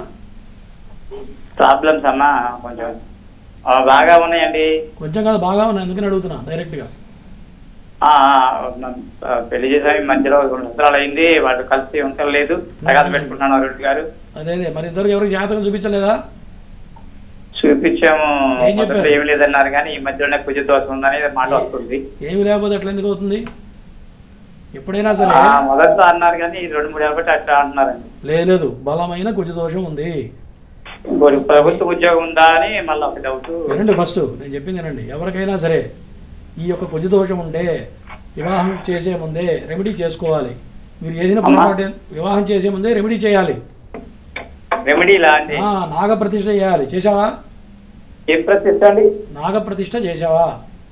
ప్రాబ్లమ్స్ అమ్మా కొంచెం ఆ, బాగా ఉన్నాయండి కొంచెం కాదు బాగా ఉన్నాయి అందుకని అడుగుతున్నా డైరెక్ట్గా ఆ, ఆ, ఆ, పెళ్లి చేసాము ఈ మధ్యలో రెండు సంవత్సరాలు అయింది వాళ్ళు కలిసి ఉంటలేదు తగాదు పెట్టుకుంటున్నాను రెడ్డి గారు అదే అదే మరి ఇంతవరకు ఎవరికి జాతకం చూపించలేదా చూపించాము ఏం చెప్పారు? మొదట్లో ఏమి లేదన్నారు కానీ ఈ మధ్యలోనే కుజ దోషం ఉందని మాట వస్తుంది ఏమి లేకపోతే అట్లా ఎందుకు అవుతుంది ఎప్పుడైనా సరే ఆ, మొదట్లో అన్నారు కానీ ఈ రెండు మూడు ఏళ్ళ బట్టి అట్లా అంటున్నారండి లేదు లేదు బలమైన కుజ దోషం ఉంది ఇంకోటి ప్రభుత్వ ఉద్యోగం ఉందా అని మళ్ళీ ఒక డౌట్ వినండి ఫస్ట్ నేను చెప్పింది వినండి ఎవరికైనా సరే ఈ యొక్క కుజ దోషం ఉంటే వివాహం చేసే ముందే రెమెడీ చేసుకోవాలి మీరు చేసిన అమ్మా. పొరపాటు వివాహం చేసే ముందే రెమెడీ చేయాలి రెమెడీలా అండి ఆ, నాగప్రతిష్ఠ చేయాలి చేసావా ఏం ప్రతిష్ట అండి నాగప్రతిష్ఠ చేసావా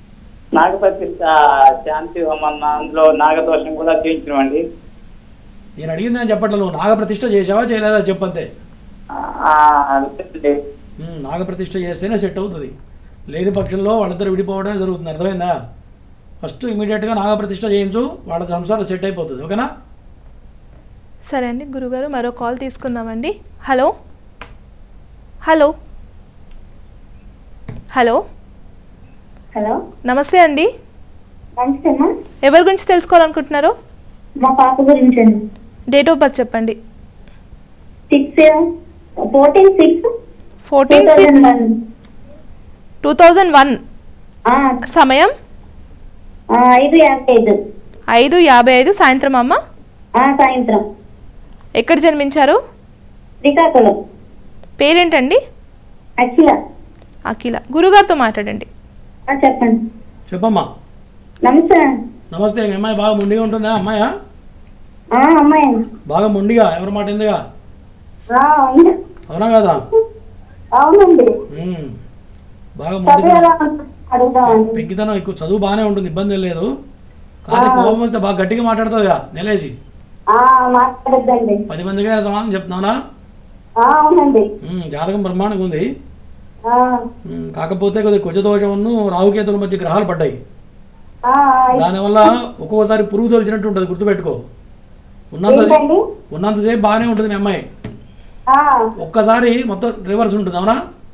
నాగప్రతిష్ఠ శాంతి హోమం అందులో నాగదోషం కూడా చేయించినామండి నేను అడిగింది అని చెప్పట్లే నువ్వు నాగప్రతిష్ఠ చేసావా చేయలేదా చెప్పంతే ఆ, అంతే. ఉమ్, నాగప్రతిష్ఠ చేస్తేనే సెట్ అవుతుంది లేని పక్షంలో వాళ్ళిద్దరు విడిపోవడమే జరుగుతుంది అర్థమైందా ఫస్ట్ ఇమీడియట్గా నాగప్రతిష్ఠ చేయించు వాళ్ళ సంసారం సెట్ అయిపోతుంది ఓకేనా సరే అండి గురుగారు మరో కాల్ తీసుకుందామండి హలో హలో హలో హలో నమస్తే అండి నమస్తే అమ్మా ఎవరి గురించి తెలుసుకోవాలనుకుంటున్నారు మా పాప గురించి అండి డేట్ ఆఫ్ బర్త్ చెప్పండి six fourteen six fourteen six two thousand one సమయం ఐదు యాభై ఐదు ఐదు యాభై ఐదు సాయంత్రం అమ్మ ఆ, సాయంత్రం ఎక్కడ జన్మించారు శ్రీకాకుళం పేరేంటండి అఖిల అఖిల గురుగారితో మాట్లాడండి ఆ, చెప్పండి చెప్పమ్మా నమస్తే నమస్తే మీ అమ్మాయి బాగా మొండిగా ఉంటుందా అమ్మాయా ఆ, అమ్మాయి బాగా మొండిగా ఎవరి మాట ఎందుగా ఆ, అవును. అవునా కదా అవునండి ఉమ్, బాగా చదువు మొండిగా ఎలా ఉంది? అడుగుదామండి పెంకితనం ఎక్కువ చదువు బాగానే ఉంటుంది ఇబ్బంది ఏం లేదు కానీ కోపం వస్తే బాగా గట్టిగా మాట్లాడుతుందిగా నెలేసి ఆ, మాట్లాడొద్దండి పది మందికి సమాధానం చెప్తున్నావునా ఆ, అవునండి ఉమ్, జాతకం బ్రహ్మాండంగా ఉంది ఆ, ఉమ్, కాకపోతే కొద్దిగా కుజదోషమును రాహుకేతుల మధ్య గ్రహాలు పడ్డాయి ఆ, దానివల్ల ఒక్కొక్కసారి పురుగు తొలిచినట్టు ఉంటుంది గుర్తుపెట్టుకో ఉన్నంత ఏంటండి ఉన్నంతసేపు బాగానే ఉంటుంది మీ అమ్మాయి ఆ, ఒక్కసారి మొత్తం రివర్స్ ఉంటుంది అవునా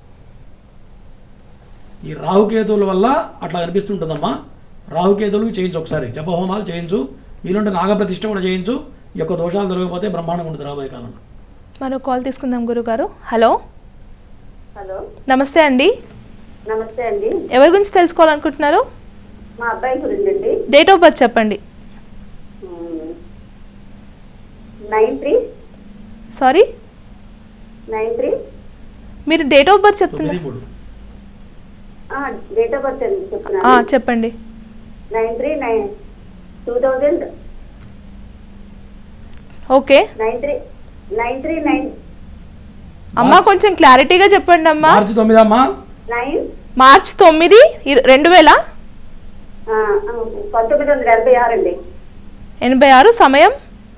ఈ రాహుకేతువుల వల్ల అట్లా కనిపిస్తుంటుందమ్మా రాహుకేతువులు చేయించు ఒకసారి జపహోమాలు చేయించు వీలుంటే నాగప్రతిష్ఠ కూడా చేయించు ఈ యొక్క దోషాలు దొరకకపోతే బ్రహ్మాండంగా ఉంటుంది రాబోయే కాలంలో మరో కాల్ తీసుకుందాం గురుగారు హలో హలో నమస్తే అండి నమస్తే అండి ఎవరి గురించి తెలుసుకోవాలనుకుంటున్నారు మా అబ్బాయి గురించి అండి డేట్ ఆఫ్ బర్త్ చెప్పండి nine three sorry nine three మీరు డేట్ ఆఫ్ బర్త్ తొమ్మిది చెప్తున్నారు మూడు డేట్ ఆఫ్ బర్త్ అండి ఆ, చెప్తున్నాను చెప్పండి nine three nine two thousand okay nine three nine three nine అమ్మా కొంచెం క్లారిటీగా చెప్పండి అమ్మా మార్చి తొమ్మిది అమ్మా నైన్ మార్చ్ తొమ్మిది ఇర- రెండు వేల పంతొమ్మిది వందల ఎనభై ఆరు అండి ఎనభై ఆరు సమయం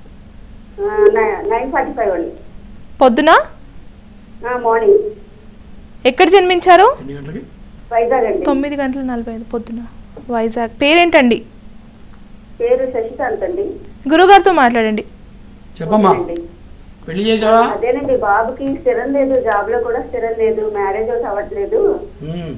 నైన్ ఫార్టీ ఫైవ్ అండి పొద్దున మార్నింగ్ ఎక్కడ జన్మించారు ఎన్ని గంటలకి వైజాగ్ అండి తొమ్మిది గంటల నలభై ఐదు పొద్దున వైజాగ్ పేరేంటండి పేరు శశికాంత్ అండి గురుగారితో మాట్లాడండి చెప్పమ్మా ఓకేనండి. పెళ్లి చేసావా అదేనండి బాబుకి స్థిరం లేదు జాబ్ లో కూడా స్థిరం లేదు మ్యారేజ్ అవుట్ అవ్వట్లేదు ఉమ్.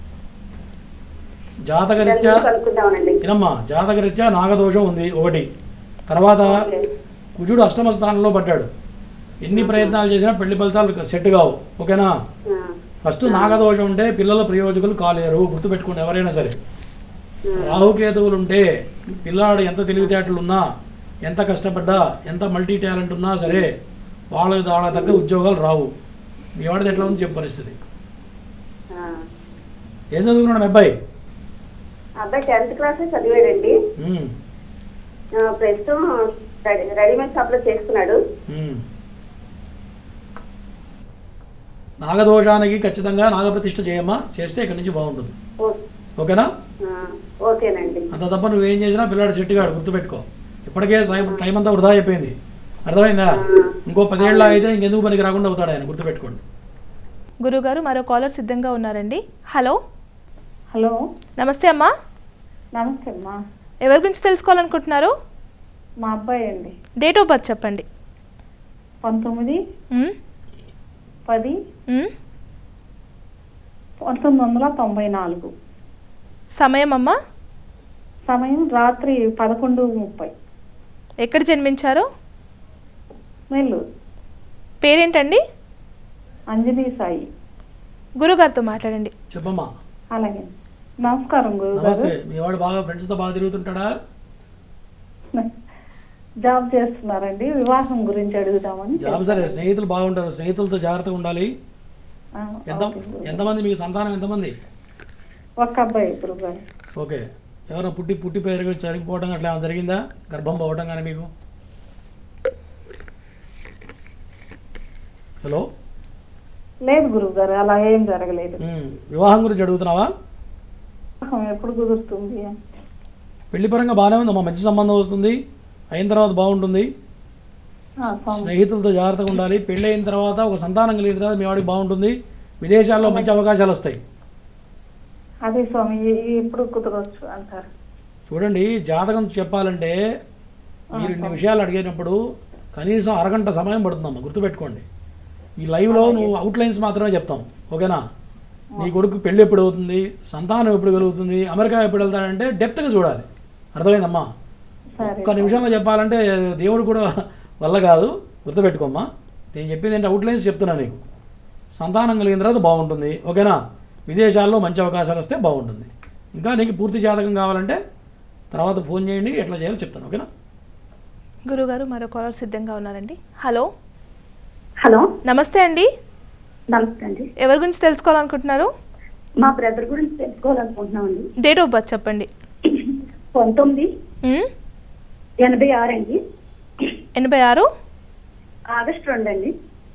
జాతకరీత్యా కనుక్కుందామనండి వినమ్మా జాతకరీత్యా నాగదోషం ఉంది ఒకటి తర్వాత ఓకే. కుజుడు అష్టమ స్థానంలో పడ్డాడు ఎన్ని ప్రయత్నాలు చేసినా పెళ్లి ఫలితాలు సెట్ కావు ఓకేనా ఆ, ఫస్ట్ నాగదోషం ఉంటే పిల్లల ప్రయోజకులు కాలేరు గుర్తుపెట్టుకోండి ఎవరైనా సరే రాహుకేతువులు ఉంటే పిల్లాడు ఎంత తెలివితేటలు ఉన్నా ఎంత కష్టపడ్డా ఎంత మల్టీ టాలెంట్ ఉన్నా సరే వాళ్ళకి వాళ్ళ తగ్గ ఉద్యోగాలు రావు మీ వాడిది ఎట్లా ఉంది చెప్పు పరిస్థితి ఆ. ఏం చదువుకున్నాడు మీ అబ్బాయి అబ్బాయి టెన్త్ క్లాస్ చదివాడండి ఉమ్, ఆ, ప్రస్తుతం రెడీ- రెడీమేడ్ షాప్ లో చేసుకున్నాడు ఉమ్. నాగదోషానికి ఖచ్చితంగా నాగప్రతిష్ఠ చేయమ్మా చేస్తే ఇక్కడి నుంచి బాగుంటుంది ఓ- ఓకేనా ఆ, ఓకేనండి అంత తప్ప నువ్వేం చేసినా పిల్లాడు సెట్టిగాడు గుర్తుపెట్టుకో ఇప్పటికే సై- టైం అంతా వృధా అయిపోయింది అర్థమైందా ఇంకో పదేళ్ళ అయితే ఇంకెందుకు పనికి రాకుండా అవుతాడు ఆయన గుర్తుపెట్టుకోండి గురుగారు మరో కాలర్ సిద్ధంగా ఉన్నారండి హలో హలో నమస్తే అమ్మా నమస్తే అమ్మా ఎవరి గురించి తెలుసుకోవాలనుకుంటున్నారు మా అబ్బాయి అండి డేట్ ఆఫ్ బర్త్ చెప్పండి పంతొమ్మిది ఉమ్, పది ఉమ్. పంతొమ్మిది వందల తొంభై నాలుగు సమయం అమ్మా సమయం రాత్రి పదకొండు ముప్పై ఎక్కడ జన్మించారు నెల్లూరు పేరేంటండి అంజనీ సాయి గురుగారితో మాట్లాడండి చెప్పమ్మా అలాగే నమస్కారం గురుగారు నమస్తే మీ వాడు బాగా ఫ్రెండ్స్తో బాగా తిరుగుతుంటాడా జాబ్ చేస్తున్నారండి వివాహం గురించి అడుగుదామని జాబ్ సరే స్నేహితులు బాగుంటారు స్నేహితులతో జాగ్రత్తగా ఉండాలి ఆ, ఎంత ఓకే గురుగారు. ఎంతమంది మీకు సంతానం ఎంతమంది ఒక్క అబ్బాయి గురుగారు ఓకే ఎవరైనా పుట్టి పుట్టి పెరిగి జరిగిపోవడం అట్లా ఏమైనా జరిగిందా గర్భం పోవటం కానీ మీకు హలో లేదు గురుగారు అలా ఏం జరగలేదు ఉమ్, వివాహం గురించి అడుగుతున్నావా ఎప్పుడు కుదురుతుంది పెళ్లి పరంగా బాగానే ఉందమ్మా మంచి సంబంధం వస్తుంది అయిన తర్వాత బాగుంటుంది ఆ, స్వామి స్నేహితులతో జాగ్రత్తగా ఉండాలి పెళ్ళి అయిన తర్వాత ఒక సంతానం కలిగిన తర్వాత మీ వాడికి బాగుంటుంది విదేశాల్లో మంచి అవకాశాలు వస్తాయి అదే స్వామి ఎ- ఎప్పుడు కుదరవచ్చు అంటారు చూడండి జాతకం చెప్పాలంటే మీరు ఇన్ని విషయాలు అడిగినప్పుడు కనీసం అరగంట సమయం పడుతుందమ్మా గుర్తుపెట్టుకోండి ఈ లైవ్లో నువ్వు అవుట్లైన్స్ మాత్రమే చెప్తాం ఓకేనా నీ కొడుకు పెళ్ళి ఎప్పుడు అవుతుంది సంతానం ఎప్పుడు కలుగుతుంది అమెరికా ఎప్పుడు వెళ్తాడంటే డెప్త్గా చూడాలి అర్థమైందమ్మా సరే ఒక్క నిమిషంలో చెప్పాలంటే దేవుడు కూడా వల్ల కాదు గుర్తుపెట్టుకోమ్మా నేను చెప్పింది ఏంటంటే అవుట్లైన్స్ చెప్తున్నా నీకు సంతానం కలిగిన తర్వాత బాగుంటుంది ఓకేనా విదేశాల్లో మంచి అవకాశాలు వస్తే బాగుంటుంది ఇంకా నీకు పూర్తి జాతకం కావాలంటే తర్వాత ఫోన్ చేయండి ఎట్లా చేయాలో చెప్తాను ఓకేనా గురుగారు మరో కాలర్ సిద్ధంగా ఉన్నారండి హలో హలో నమస్తే అండి నమస్తే అండి ఎవరి గురించి తెలుసుకోవాలనుకుంటున్నారు మా బ్రదర్ గురించి తెలుసుకోవాలనుకుంటున్నామండి డేట్ ఆఫ్ బర్త్ చెప్పండి పంతొమ్మిది మ్మ్? ఎనభై ఆరు అండి ఎనభై ఆరు ఆగస్ట్ రెండు అండి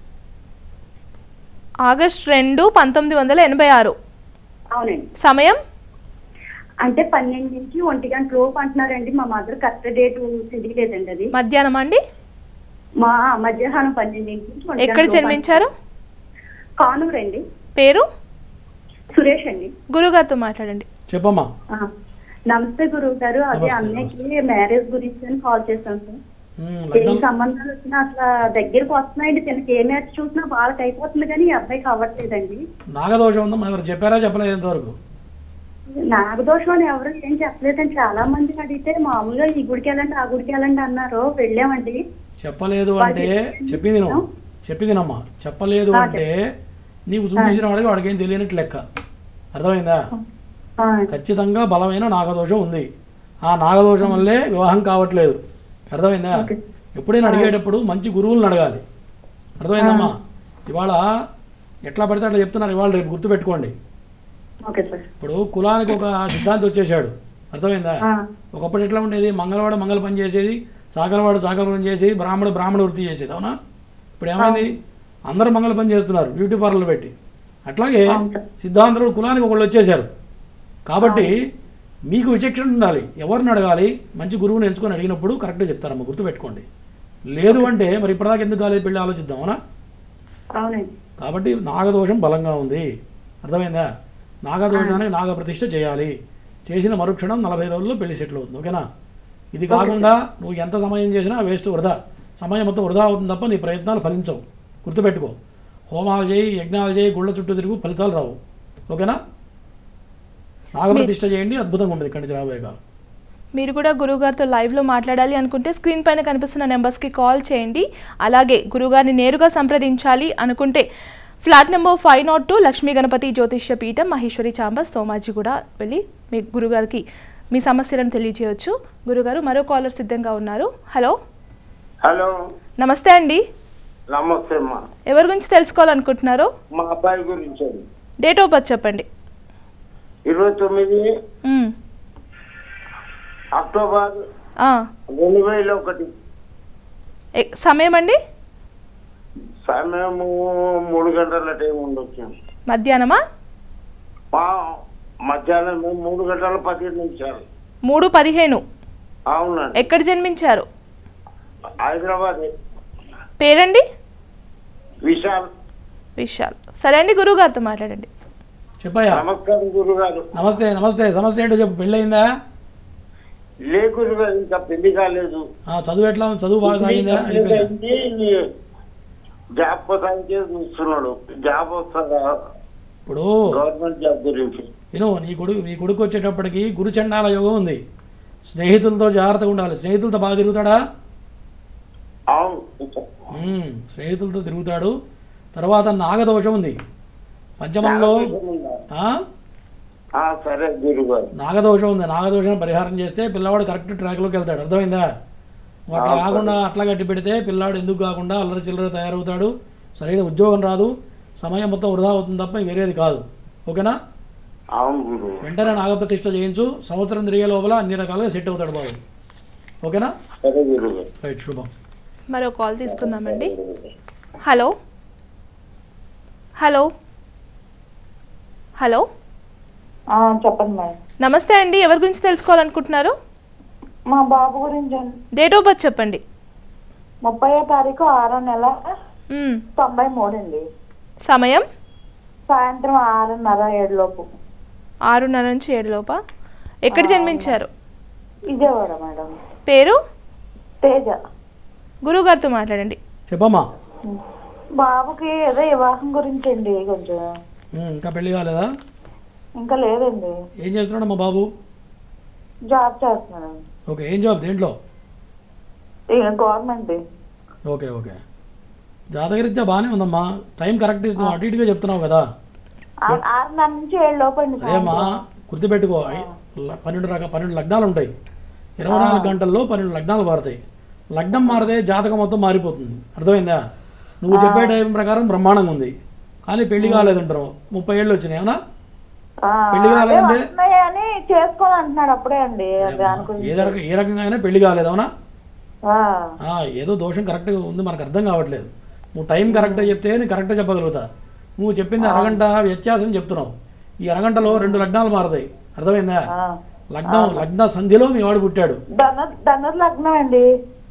ఆగస్ట్ రెండు పంతొమ్మిది వందల ఎనభై ఆరు అవునండి సమయం అంటే పన్నెండు నుంచి ఒంటి గంట లోపు అంటున్నారండి మా మదర్ కరెక్ట్ డేట్ తెలియలేదండి అది మధ్యాహ్నం అండి మా మధ్యాహ్నం పన్నెండు నుంచి ఒంటి గంట ఎక్కడ లోపు జన్మించారు అంటున్నారు. కానూరు అండి పేరు సురేష్ అండి గురుగారితో మాట్లాడండి చెప్పమ్మా ఆ. నమస్తే గురువు గారు అదే నమస్తే, అన్నయ్యకి మ్యారేజ్ గురించి అని కాల్ చేశాను సార్ ఉమ్, ఏ లగ్నం సంబంధాలు వచ్చినా అసలు దగ్గరికి వస్తున్నాయండి తనకి ఏ మ్యాచ్ చూసినా వాళ్ళకి అయిపోతుంది కానీ ఈ అబ్బాయికి అవ్వట్లేదండి నాగదోషం ఉందా ఎవరు చెప్పారా చెప్పలేదు ఇంతవరకు నాగదోషం అని ఎవరు ఏం చెప్పలేదండి చాలా మందిని అడిగితే మామూలుగా ఈ గుడికి వెళ్ళండి ఆ గుడికి వెళ్ళండి అన్నారు వెళ్ళామండి చెప్పలేదు అంటే చెప్పింది నువ్వు చెప్పిందినమ్మా చెప్పలేదు అంటే నీకు చూపించిన వాడికి వాడికి ఏం తెలియనట్టు లెక్క అర్థమైందా ఆ, ఖచ్చితంగా బలమైన నాగదోషం ఉంది ఆ నాగదోషం వల్లే వివాహం కావట్లేదు అర్థమైందా ఓకే. ఎప్పుడైనా అడిగేటప్పుడు మంచి గురువులను అడగాలి అర్థమైందమ్మా ఇవాళ ఎట్లా పడితే అట్లా చెప్తున్నారు ఇవాళ రేపు గుర్తుపెట్టుకోండి ఓకే సార్ ఇప్పుడు కులానికి ఒక సిద్ధాంతి వచ్చేసాడు అర్థమైందా ఆ. ఒకప్పుడు ఎట్లా ఉండేది మంగళవాడు మంగళ పని చేసేది చాకలవాడు చాకల పని చేసేది బ్రాహ్మడు బ్రాహ్మణ వృత్తి చేసేది అవునా ఇప్పుడు ఏమైంది అందరూ మంగళ పని చేస్తున్నారు బ్యూటీ పార్లర్ పెట్టి అట్లాగే అవును సార్. సిద్ధాంతుడు కులానికి ఒకళ్ళు వచ్చేసారు కాబట్టి మీకు విచక్షణ ఉండాలి ఎవరిని అడగాలి మంచి గురువుని ఎంచుకొని అడిగినప్పుడు కరెక్ట్గా చెప్తారమ్మ గుర్తుపెట్టుకోండి లేదు అంటే మరి ఇప్పటిదాకా ఎందుకు కాలేదు పెళ్ళి ఆలోచిద్దాం అవునా అవునండి కాబట్టి నాగదోషం బలంగా ఉంది అర్థమైందా నాగదోషానికి నాగప్రతిష్ఠ చేయాలి చేసిన మరుక్షణం నలభై రోజుల్లో పెళ్లి సెటిల్ అవుతుంది ఓకేనా ఇది కాకుండా నువ్వు ఎంత సమయం చేసినా వేస్ట్ వృధా సమయం మొత్తం వృధా అవుతుంది తప్ప నీ ప్రయత్నాలు ఫలించవు గుర్తుపెట్టుకో హోమాలు చేయి యజ్ఞాలు చేయి గుళ్ళ చుట్టూ తిరుగు ఫలితాలు రావు ఓకేనా నాగప్రతిష్ఠ చేయండి అద్భుతంగా ఉంటుంది ఇక్కడి నుంచి రాబోయే కాలం మీరు కూడా గురుగారితో లైవ్లో మాట్లాడాలి అనుకుంటే స్క్రీన్ పైన కనిపిస్తున్న నెంబర్స్కి కాల్ చేయండి అలాగే గురుగారిని నేరుగా సంప్రదించాలి అనుకుంటే flat number five nought two Lakshmi Ganapati జ్యోతిష్య పీఠం మహేశ్వరి చాంబర్ సోమాజీ కూడా వెళ్ళి మీ గురుగారికి మీ సమస్యలను తెలియజేయవచ్చు గురుగారు మరో కాలర్ సిద్ధంగా ఉన్నారు హలో హలో నమస్తే అండి నమస్తే అమ్మా ఎవరి గురించి తెలుసుకోవాలనుకుంటున్నారో మా అబ్బాయి గురించి అండి డేట్ ఆఫ్ బర్త్ చెప్పండి ఇరవై తొమ్మిది మ్మ్. అక్టోబర్ ఆ, రెండు వేల ఒకటి ఎ- సమయం అండి సమయము మూడు గంటల టైం ఉండొచ్చు మధ్యాహ్నమా మా మధ్యాహ్నం మూడు గంటల పదిహేను నిమిషాలు మూడు పదిహేను అవునండి ఎక్కడ జన్మించారు హైదరాబాద్ పేరండి విశాల్ విశాల్ సరే అండి గురువుగారితో మాట్లాడండి చెప్పయ్యా నమస్కారం గురుగారు నమస్తే నమస్తే సమస్య ఏంటో చెప్పు పెళ్ళయిందా లే గురుగారు ఇంకా పెళ్లి కాలేదు ఆ, చదువు ఎట్లా ఉంది చదువు బాగా సాగిందా అయిపోయిందా అయింది, జాబ్ కోసానికి చూస్తున్నాడు జాబ్ వస్తుందా ఇప్పుడు గవర్నమెంట్ జాబ్ గురించి విను నీ కొడుకు నీ కొడుకు వచ్చేటప్పటికి గురుచండాల యోగం ఉంది స్నేహితులతో జాగ్రత్తగా ఉండాలి స్నేహితులతో బాగా తిరుగుతాడా అవును ఉమ్, స్నేహితులతో తిరుగుతాడు తర్వాత నాగదోషం ఉంది పంచమంలో ఆ? ఆ, సరే గురుగారు నాగదోషం ఉంది నాగదోషం పరిహారం చేస్తే పిల్లవాడు కరెక్ట్ ట్రాక్లోకి వెళ్తాడు అర్థమైందా నువ్వు అట్లా కాకుండా అట్లా గట్టి పెడితే పిల్లాడు ఎందుకు కాకుండా అల్లరి చిల్లర తయారవుతాడు సరైన ఉద్యోగం రాదు సమయం మొత్తం వృధా అవుతుంది తప్ప వేరేది కాదు ఓకేనా అవును గురువు వెంటనే నాగప్రతిష్ఠ చేయించు సంవత్సరం తిరిగే లోపల అన్ని రకాలుగా సెట్ అవుతాడు బాబు ఓకేనా సరే గురుగారు రైట్ శుభం మరో కాల్ తీసుకుందామండి హలో హలో హలో ఆ, చెప్పండి మేడం నమస్తే అండి ఎవరి గురించి తెలుసుకోవాలనుకుంటున్నారు మా బాబు గురించి అండి డేట్ ఆఫ్ బర్త్ చెప్పండి ముప్పై తారీఖు ఆరో నెల మ్మ్. తొంభై మూడు అండి సమయం సాయంత్రం ఆరున్నర ఏడు లోపు ఆరున్నర నుంచి ఏడు లోప ఎక్కడ జన్మించారు విజయవాడ మేడం పేరు తేజ గురువుగారితో మాట్లాడండి చెప్పమ్మా బాబుకి ఏదో వివాహం గురించి అండి కొంచెం ఉమ్, ఇంకా పెళ్లి కాలేదా ఇంకా లేదండి ఏం చేస్తున్నాడు మా బాబు జాబ్ చేస్తున్నాడు ఓకే ఏం జాబ్ దేంట్లో గవర్నమెంట్ ఓకే ఓకే జాతకరీత్యా బాగానే ఉందమ్మా టైం కరెక్ట్ ఇస్తున్నావు అటు ఇటుగా చెప్తున్నావు కదా ఆరున్నర నుంచి ఏడు లోపు అండి అదేమ్మా గుర్తుపెట్టుకో ఐ- ల- పన్నెండు రక పన్నెండు లగ్నాలు ఉంటాయి ఇరవై నాలుగు గంటల్లో పన్నెండు లగ్నాలు మారుతాయి లగ్నం మారితే జాతకం మొత్తం మారిపోతుంది అర్థమైందా నువ్వు చెప్పే టైం ప్రకారం బ్రహ్మాండంగా ఉంది కానీ పెళ్లి కాలేదంటారు ముప్పై ఏళ్ళు వచ్చినాయి అవునా ఆ, పెళ్లి అదే కాలేదంటే వస్తున్నాయి అని చేసుకోని అంటున్నాడు అప్పుడే అండి దాని గురించి ఏ రక ఏ రకంగా అయినా పెళ్లి కాలేదు అవునా ఆ, ఆ, ఏదో దోషం కరెక్ట్గా ఉంది మనకు అర్థం కావట్లేదు నువ్వు టైం కరెక్ట్గా చెప్తే నేను కరెక్ట్గా చెప్పగలుగుతా నువ్వు చెప్పింది అరగంట వ్యత్యాసం చెప్తున్నావు ఈ అరగంటలో రెండు లగ్నాలు మారతాయి అర్థమైందా ఆ. లగ్నం లగ్న సంధిలో మీ వాడు పుట్టాడు ధను ధనుర్ లగ్నం అండి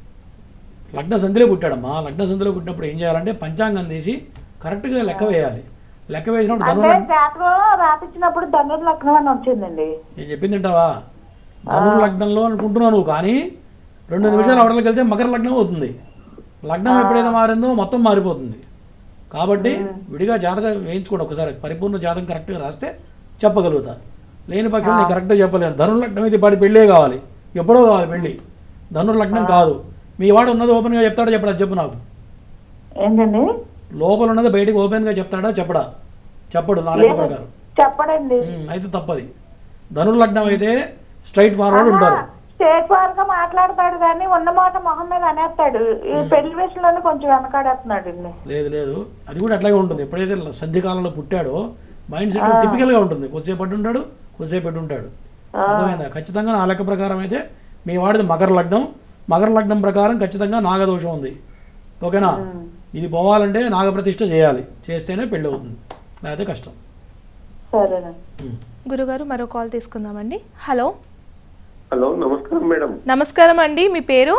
లగ్న సంధిలో పుట్టాడమ్మా లగ్న సంధిలో పుట్టినప్పుడు ఏం చేయాలంటే పంచాంగం తీసి కరెక్ట్గా లెక్క వేయాలి లెక్క వేసినప్పుడు ధను అంటే జాతకం రాపించినప్పుడు ధనుర్ లగ్నం అని వచ్చిందండి నేను చెప్పింది వింటావా ధనుర్ లగ్నంలో అనుకుంటున్నావు నువ్వు కానీ రెండు నిమిషాలు అవతలకి వెళ్తే మకర లగ్నం అవుతుంది లగ్నం ఎప్పుడైతే మారిందో మొత్తం మారిపోతుంది కాబట్టి విడిగా జాతకం వేయించుకోండి ఒకసారి పరిపూర్ణ జాతకం కరెక్ట్గా రాస్తే చెప్పగలుగుతా లేని పక్షం నేను కరెక్ట్గా చెప్పలేను ధనుర్ లగ్నం అయితే పాటి పెళ్ళే కావాలి ఎప్పుడో కావాలి పెళ్ళి ధనుర్ లగ్నం కాదు మీ వాడు ఉన్నది ఓపెన్గా చెప్తాడా చెప్పడా చెప్పు నాకు ఏంటండి లోపల ఉన్నది బయటికి ఓపెన్గా చెప్తాడా చెప్పడా చెప్పడు నా లెక్క లేదు. ప్రకారం చెప్పడండి ఉమ్, అయితే తప్పది ధనుర్ లగ్నం అయితే స్ట్రైట్ ఫార్వర్డ్ ఉంటారు స్టేట్ ఫార్ గా మాట్లాడతాడు కానీ ఉన్న మాట మొహం మీద అనేస్తాడు ఈ పెళ్లి విషయంలోనే కొంచెం వెనకాడేస్తున్నాడు అండి లేదు లేదు అది కూడా అట్లాగే ఉంటుంది ఎప్పుడైతే సంధి కాలంలో పుట్టాడో మైండ్ సెట్ టిపికల్గా ఉంటుంది కొద్దిసేపు అటు ఉంటాడు కొద్దిసేపు అటు ఉంటాడు అర్థమైందా ఖచ్చితంగా నా లెక్క ప్రకారం అయితే మీ వాడిది మకర లగ్నం మకర లగ్నం ప్రకారం ఖచ్చితంగా నాగదోషం ఉంది ఓకేనా ఇది పోవాలంటే నాగప్రతిష్ఠ చేయాలి చేస్తేనే పెళ్ళి అవుతుంది లేకపోతే కష్టం సరేనండి ఉమ్. గురుగారు మరో కాల్ తీసుకుందామండి హలో హలో నమస్కారం మేడం నమస్కారం అండి మీ పేరు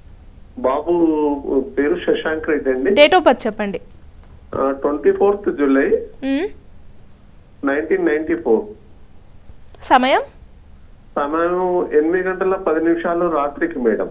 బాబు పేరు శశాంక్ రెడ్డి అండి డేట్ ఆఫ్ బర్త్ చెప్పండి ట్వంటీ ఫోర్త్ జూలై మ్మ్. నైన్టీన్ నైన్టీ ఫోర్ సమయం సమయం ఎనిమిది గంటల పది నిమిషాలు రాత్రికి మేడం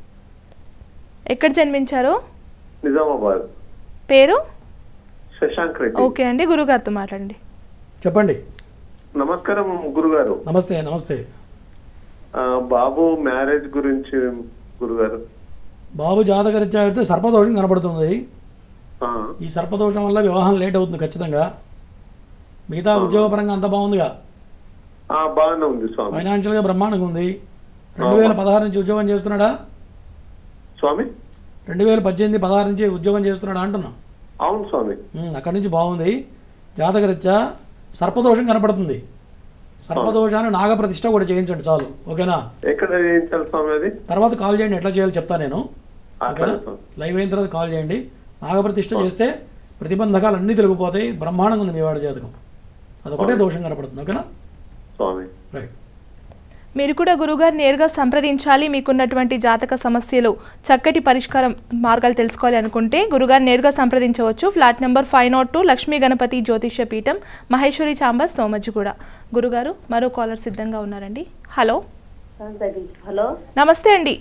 ఎక్కడ జన్మించారు నిజామాబాద్ పేరు శశాంక్ రెడ్డి ఓకే అండి గురుగారితో మాట్లాడండి చెప్పండి నమస్కారం గురుగారు నమస్తే నమస్తే ఆ, బాబు మ్యారేజ్ గురించి గురుగారు బాబు జాతకరీత్యా అయితే సర్పదోషం కనబడుతుంది ఆ, ఈ సర్పదోషం వల్ల వివాహం లేట్ అవుతుంది ఖచ్చితంగా మిగతా ఉద్యోగపరంగా అంత బాగుందిగా ఆ, బాగానే ఉంది స్వామి ఫైనాన్షియల్గా బ్రహ్మాండంగా ఉంది రెండు వేల పదహారు నుంచి ఉద్యోగం చేస్తున్నాడా స్వామి రెండు వేల పద్దెనిమిది పదహారు నుంచి ఉద్యోగం చేస్తున్నాడా అంటున్నా అవును స్వామి ఉమ్, అక్కడి నుంచి బాగుంది జాతకరీత్యా సర్పదోషం కనపడుతుంది సర్పదోషాన్ని నాగప్రతిష్ఠ కూడా చేయించండి చాలు ఓకేనా ఎక్కడ చేయించాలి స్వామి అది తర్వాత కాల్ చేయండి ఎట్లా చేయాలో చెప్తా నేను అక్కడ ఓకేనా లైవ్ అయిన తర్వాత కాల్ చేయండి నాగప్రతిష్ఠ చేస్తే ప్రతిబంధకాలు అన్నీ తెలిగిపోతాయి బ్రహ్మాండంగా ఉంది మీ వాడి జాతకం అదొకటే దోషం కనపడుతుంది ఓకేనా స్వామి రైట్ మీరు కూడా గురుగారు నేరుగా సంప్రదించాలి మీకున్నటువంటి జాతక సమస్యలు చక్కటి పరిష్కారం మార్గాలు తెలుసుకోవాలి అనుకుంటే గురుగారు నేరుగా సంప్రదించవచ్చు flat number five nought two Lakshmi Ganapati జ్యోతిష్య పీఠం మహేశ్వరి చాంబర్ సోమజ్జిగూడ గురుగారు మరో కాలర్ సిద్ధంగా ఉన్నారండి హలో హలో నమస్తే అండి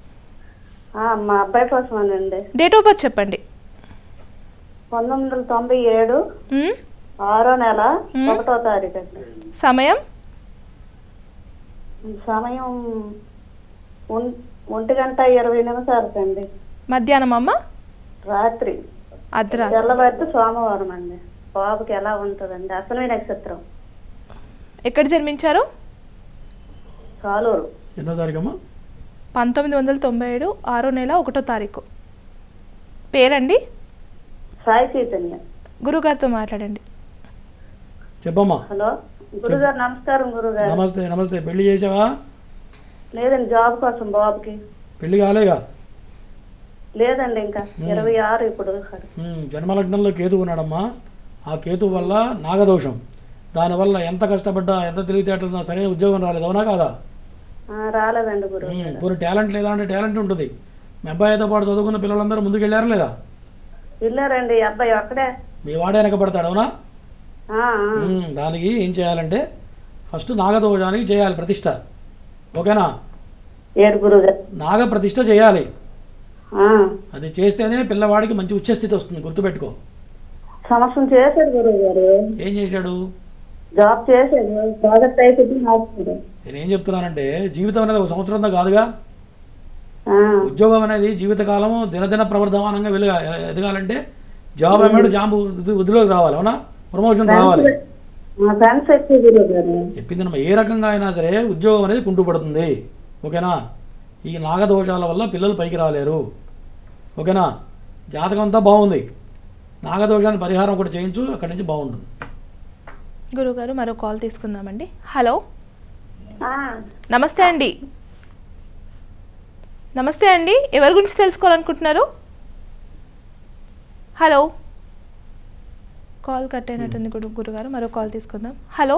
ఆ, మా అబ్బాయి కోసమేనండి డేట్ ఆఫ్ బర్త్ చెప్పండి పంతొమ్మిది వందల తొంభై ఏడు మ్మ్? ఆరో నెల ఒకటో తారీఖు అండి సమయం సమయం ఒం- ఒంటి గంట ఇరవై నిమిషాలకండి మధ్యాహ్నం అమ్మ రాత్రి అర్ధరాత్రి తెల్లవారితే సోమవారం అండి బాబుకి ఎలా ఉంటుందండి అసలు నక్షత్రం ఎక్కడ జన్మించారు కాలూరు ఎన్నో తారీఖమ్మా పంతొమ్మిది వందల తొంభై ఏడు ఆరో నెల ఒకటో తారీఖు పేరండి సాయి చైతన్య గురుగారితో మాట్లాడండి చెప్పమ్మా హలో గురుగారు నమస్కారం గురుగారు నమస్తే నమస్తే పెళ్లి చేసావా లేదండి జాబ్ కోసం బాబుకి పెళ్లి కాలేగా లేదండి ఇంకా ఇరవై ఆరు ఇప్పుడు ఉమ్, జన్మలగ్నంలో కేతు ఉన్నాడమ్మా ఆ కేతు వల్ల నాగదోషం దానివల్ల ఎంత కష్టపడ్డా ఎంత తెలివితేటలున్నా సరైన ఉద్యోగం రాలేదు అవునా కాదా ఆ, రాలేదండి గురువు ఉమ్, పోనీ టాలెంట్ లేదా అంటే టాలెంట్ ఉంటుంది మీ అబ్బాయితో పాటు చదువుకున్న పిల్లలందరూ ముందుకు వెళ్ళారా లేదా వెళ్ళారండి ఈ అబ్బాయి ఒక్కడే మీ వాడే వెనకబడతాడు అవునా ఆ, ఆ. ఉమ్, దానికి ఏం చేయాలంటే ఫస్ట్ నాగదోషానికి చేయాలి ప్రతిష్ట ఓకేనా ఏడు గురువు గారు నాగ ప్రతిష్ట చేయాలి ఆ, అది చేస్తేనే పిల్లవాడికి మంచి ఉచ్చస్థితి వస్తుంది గుర్తుపెట్టుకో సంవత్సరం చేశాడు గురువు గారు ఏం చేశాడు జాబ్ చేశాడు ప్రాజెక్ట్ అయిపోతే మార్చాడు నేను ఏం చెప్తున్నానంటే జీవితం అనేది ఒక సంవత్సరంతో కాదుగా ఆ, ఉద్యోగం అనేది జీవితకాలం దినదిన ప్రవర్ధమానంగా వెలుగా ఎదగాలంటే జాబ్ అన్నాడు జాబ్ వృద్ధి- వృద్ధిలోకి రావాలి అవునా ప్రమోషన్ రావాలి మా ఫ్రెండ్స్ ఎక్కువ గురువు గారు చెప్పిందమ్మా ఏ రకంగా అయినా సరే ఉద్యోగం అనేది కుంటుపడుతుంది ఓకేనా ఈ నాగదోషాల వల్ల పిల్లలు పైకి రాలేరు ఓకేనా జాతకం అంతా బాగుంది నాగదోషాన్ని పరిహారం కూడా చేయించు అక్కడి నుంచి బాగుంటుంది గురుగారు మరో కాల్ తీసుకుందామండి హలో ఆ, నమస్తే అండి నమస్తే అండి ఎవరి గురించి తెలుసుకోవాలనుకుంటున్నారు హలో కాల్ కట్ అయినట్టుంది గురు గురుగారు మరో కాల్ తీసుకుందాం హలో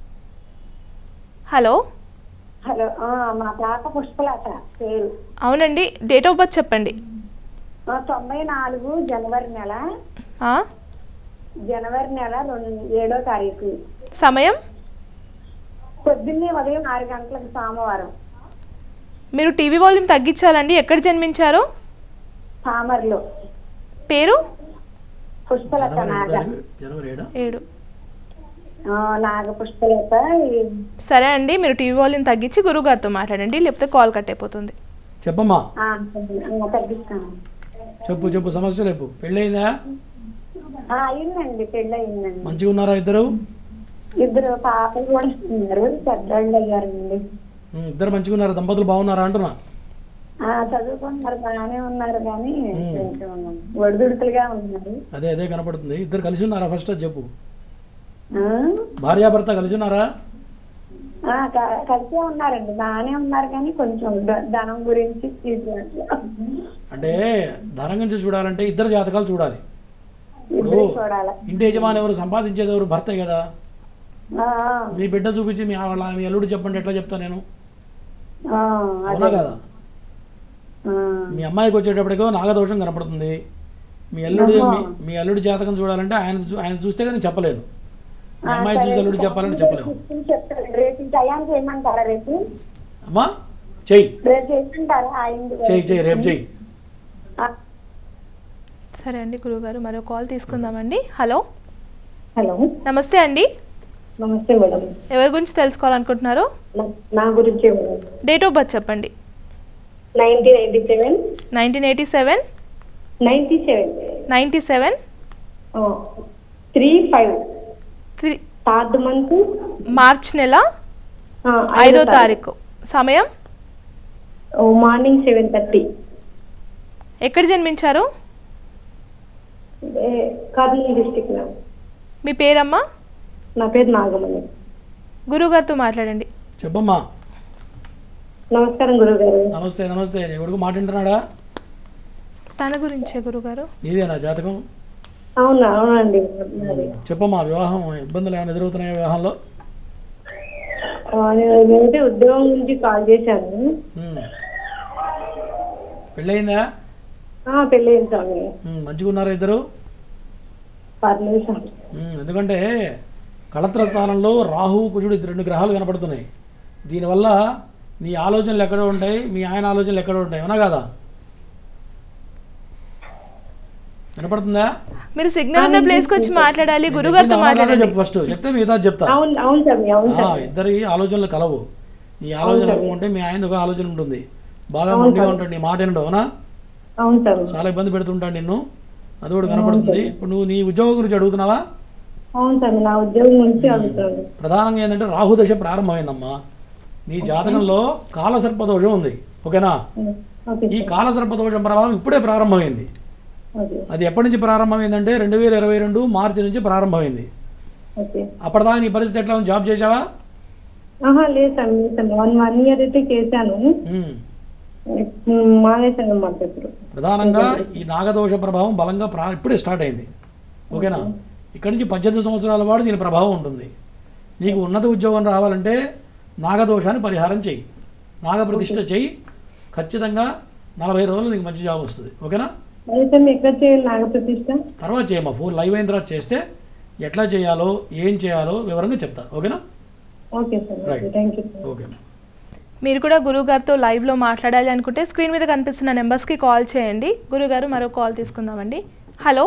హలో హలో ఆ, మా తాత పుష్పలత పేరు అవునండి డేట్ ఆఫ్ బర్త్ చెప్పండి ఆ, తొంభై నాలుగు జనవరి నెల ఆ? జనవరి నెల రెండు ఏడో తారీఖు సమయం పొద్దున్నే ఉదయం ఆరు గంటలకు సోమవారం మీరు టీవీ వాల్యూమ్ తగ్గించాలండి ఎక్కడ జన్మించారు సామర్లో పేరు పుష్పలత జనవరి నాగ ఏడు తారీఖు, జనవరి ఏడా ఏడు ఆ, నాగ పుష్పలత ఈ- సరే అండి మీరు టీవీ వాల్యూమ్ తగ్గించి గురుగారితో మాట్లాడండి లేకపోతే కాల్ కట్ అయిపోతుంది చెప్పమ్మా ఆ, ఆ, తగ్గిస్తాను చెప్పు చెప్పు సమస్య రేపు పెళ్ళయిందా ఆ, అయిందండి పెళ్ళి అయిందండి మంచిగా ఉన్నారా ఇద్దరు ఇద్దరు పాపలు కూడా ఉన్నారు పెద్దవాళ్ళు అయ్యారండి ఉమ్, ఇద్దరు మంచిగా ఉన్నారా దంపతులు బాగున్నారా అంటున్నా ఆ, చదువుకుంటున్నారు బాగానే ఉన్నారు కానీ కొంచెం ఒడిదుడుకులుగా ఉన్నారు అదే అదే కనపడుతుంది ఇద్దరు కలిసి ఉన్నారా ఫస్ట్ అది చెప్పు ఆ? భార్యాభర్త కలిసి ఉన్నారా ఆ, క- కలిసే ఉన్నారండి బాగానే ఉన్నారు కానీ కొంచెం ద- ధనం గురించి తీసుకున్నట్లు. అంటే ధనం గురించి చూడాలంటే ఇద్దరు జాతకాలు చూడాలి ఇప్పుడు ఇద్దరు చూడాలి ఇంటి యజమాని ఎవరు సంపాదించేది ఎవరు భర్తే కదా ఆ, మీ బిడ్డ చూపించి మీ వాళ్ళ మీ అల్లుడు చెప్పండి ఎట్లా చెప్తా నేను ఆ, అవునా అదే. కదా ఆ, మీ అమ్మాయికి వచ్చేటప్పటికో నాగదోషం కనపడుతుంది మీ అల్లుడు మీ మీ అల్లుడి జాతకం చూడాలంటే ఆయన చూ- ఆయన చూస్తే కానీ చెప్పలేను మీ ఆ, అమ్మాయి సరే. చూసి అల్లుడు చెప్పాలంటే చెప్పలేము కూర్చుని చెప్తాను రేపు ఈ టయానికి చేయమంటారా రేపు అమ్మా చెయ్యి రేపు చేయమంటారా అయింది చెయ్యి చెయ్యి రేపు చెయ్యి సరే అండి గురుగారు మరో కాల్ తీసుకుందామండి హలో హలో నమస్తే అండి నమస్తే మేడం ఎవరి గురించి తెలుసుకోవాలనుకుంటున్నారు నా- నా గురించి డేట్ ఆఫ్ బర్త్ చెప్పండి nineteen eighty seven nineteen eighty seven ninety seven ninety seven three five three third month March నెల ఐదో తారీఖు సమయం మార్నింగ్ సెవెన్ థర్టీ ఎక్కడ జన్మించారు కర్నూలు డిస్టిక్ మ్యామ్ మీ పేరమ్మా నా పేరు నాగమణి గురుగారితో మాట్లాడండి చెప్పమ్మా నమస్కారం గురుగారు నమస్తే నమస్తే నీ కొడుకు మాట వింటున్నాడా తన గురించే గురుగారు నీదేనా జాతకం అవునా అవునండి నాది. చెప్పమ్మా వివాహం ఇబ్బందులు ఏమైనా ఎదురవుతున్నాయా వివాహంలో ఆ, నేను నేనైతే ఉద్యోగం గురించి కాల్ చేశాను ఉమ్. పెళ్ళయిందా ఆ, పెళ్ళయింది స్వామి ఉమ్, మంచిగా ఉన్నారా ఇద్దరు పర్లేదు స్వామి ఉమ్, ఎందుకంటే కళత్ర స్థానంలో రాహు కుజుడు ఇద్దరు రెండు గ్రహాలు కనపడుతున్నాయి దీనివల్ల నీ ఆలోచనలు ఎక్కడో ఉంటాయి మీ ఆయన ఆలోచనలు ఎక్కడో ఉంటాయి అవునా కదా వినపడుతుందా మీరు సిగ్నల్ ఉన్న ప్లేస్కి వచ్చి మాట్లాడాలి గురుగారితో మాట్లాడండి చెప్పు ఫస్ట్ చెప్తే మిగతా చెప్తా అవును అవును స్వామి అవును ఆ, స్వామి ఇద్దరి ఆలోచనలు కలవు నీ ఆలోచన ఒక ఉంటే మీ ఆయన ఒక ఆలోచన ఉంటుంది బాగా మొండిగా ఉంటాడు నీ మాట వినడు అవునా అవును స్వామి చాలా ఇబ్బంది పెడుతుంటాడు నిన్ను అది కూడా కనపడుతుంది ఇప్పుడు నువ్వు నీ ఉద్యోగం గురించి అడుగుతున్నావా అవును స్వామి నా ఉద్యోగం గురించి అడుగుతాను ప్రధానంగా ఏంటంటే రాహుదశ ప్రారంభమైందమ్మా నీ జాతకంలో కాలసర్పదోషం ఉంది ఓకేనా ఓకే ఈ కాలసర్పదోషం ప్రభావం ఇప్పుడే ప్రారంభమైంది ఓకే అది ఎప్పటి నుంచి ప్రారంభమైందంటే రెండు వేల ఇరవై రెండు మార్చి నుంచి ప్రారంభమైంది ఓకే అప్పటిదాకా నీ పరిస్థితి ఎట్లా ఉంది జాబ్ చేసావా ఆహా లేదు స్వామి లేదు స్వామి వన్ వన్ ఇయర్ అయితే చేశాను ఉమ్. ఉమ్, మానేశాను అన్నమాట ఇప్పుడు ప్రధానంగా ఈ నాగదోష ప్రభావం బలంగా ప్రా ఇప్పుడే స్టార్ట్ అయింది ఓకేనా ఇక్కడి నుంచి పద్దెనిమిది సంవత్సరాల వాడు దీని ప్రభావం ఉంటుంది నీకు ఉన్నత ఉద్యోగం రావాలంటే నాగదోషాన్ని పరిహారం చెయ్యి నాగప్రతిష్ఠ చెయ్యి ఖచ్చితంగా నలభై రోజులు నీకు మంచి జాబ్ వస్తుంది ఓకేనా అయితే మీ ఎక్కడ చేయాలి నాగప్రతిష్ఠ తర్వాత చేయమ్మా ఫోన్ లైవ్ అయిన తర్వాత చేస్తే ఎట్లా చేయాలో ఏం చేయాలో వివరంగా చెప్తాను ఓకేనా okay sir right thank you okay మీరు కూడా గురువుగారితో లైవ్లో మాట్లాడాలి అనుకుంటే స్క్రీన్ మీద కనిపిస్తున్న నెంబర్స్కి కాల్ చేయండి గురుగారు మరో కాల్ తీసుకుందామండి హలో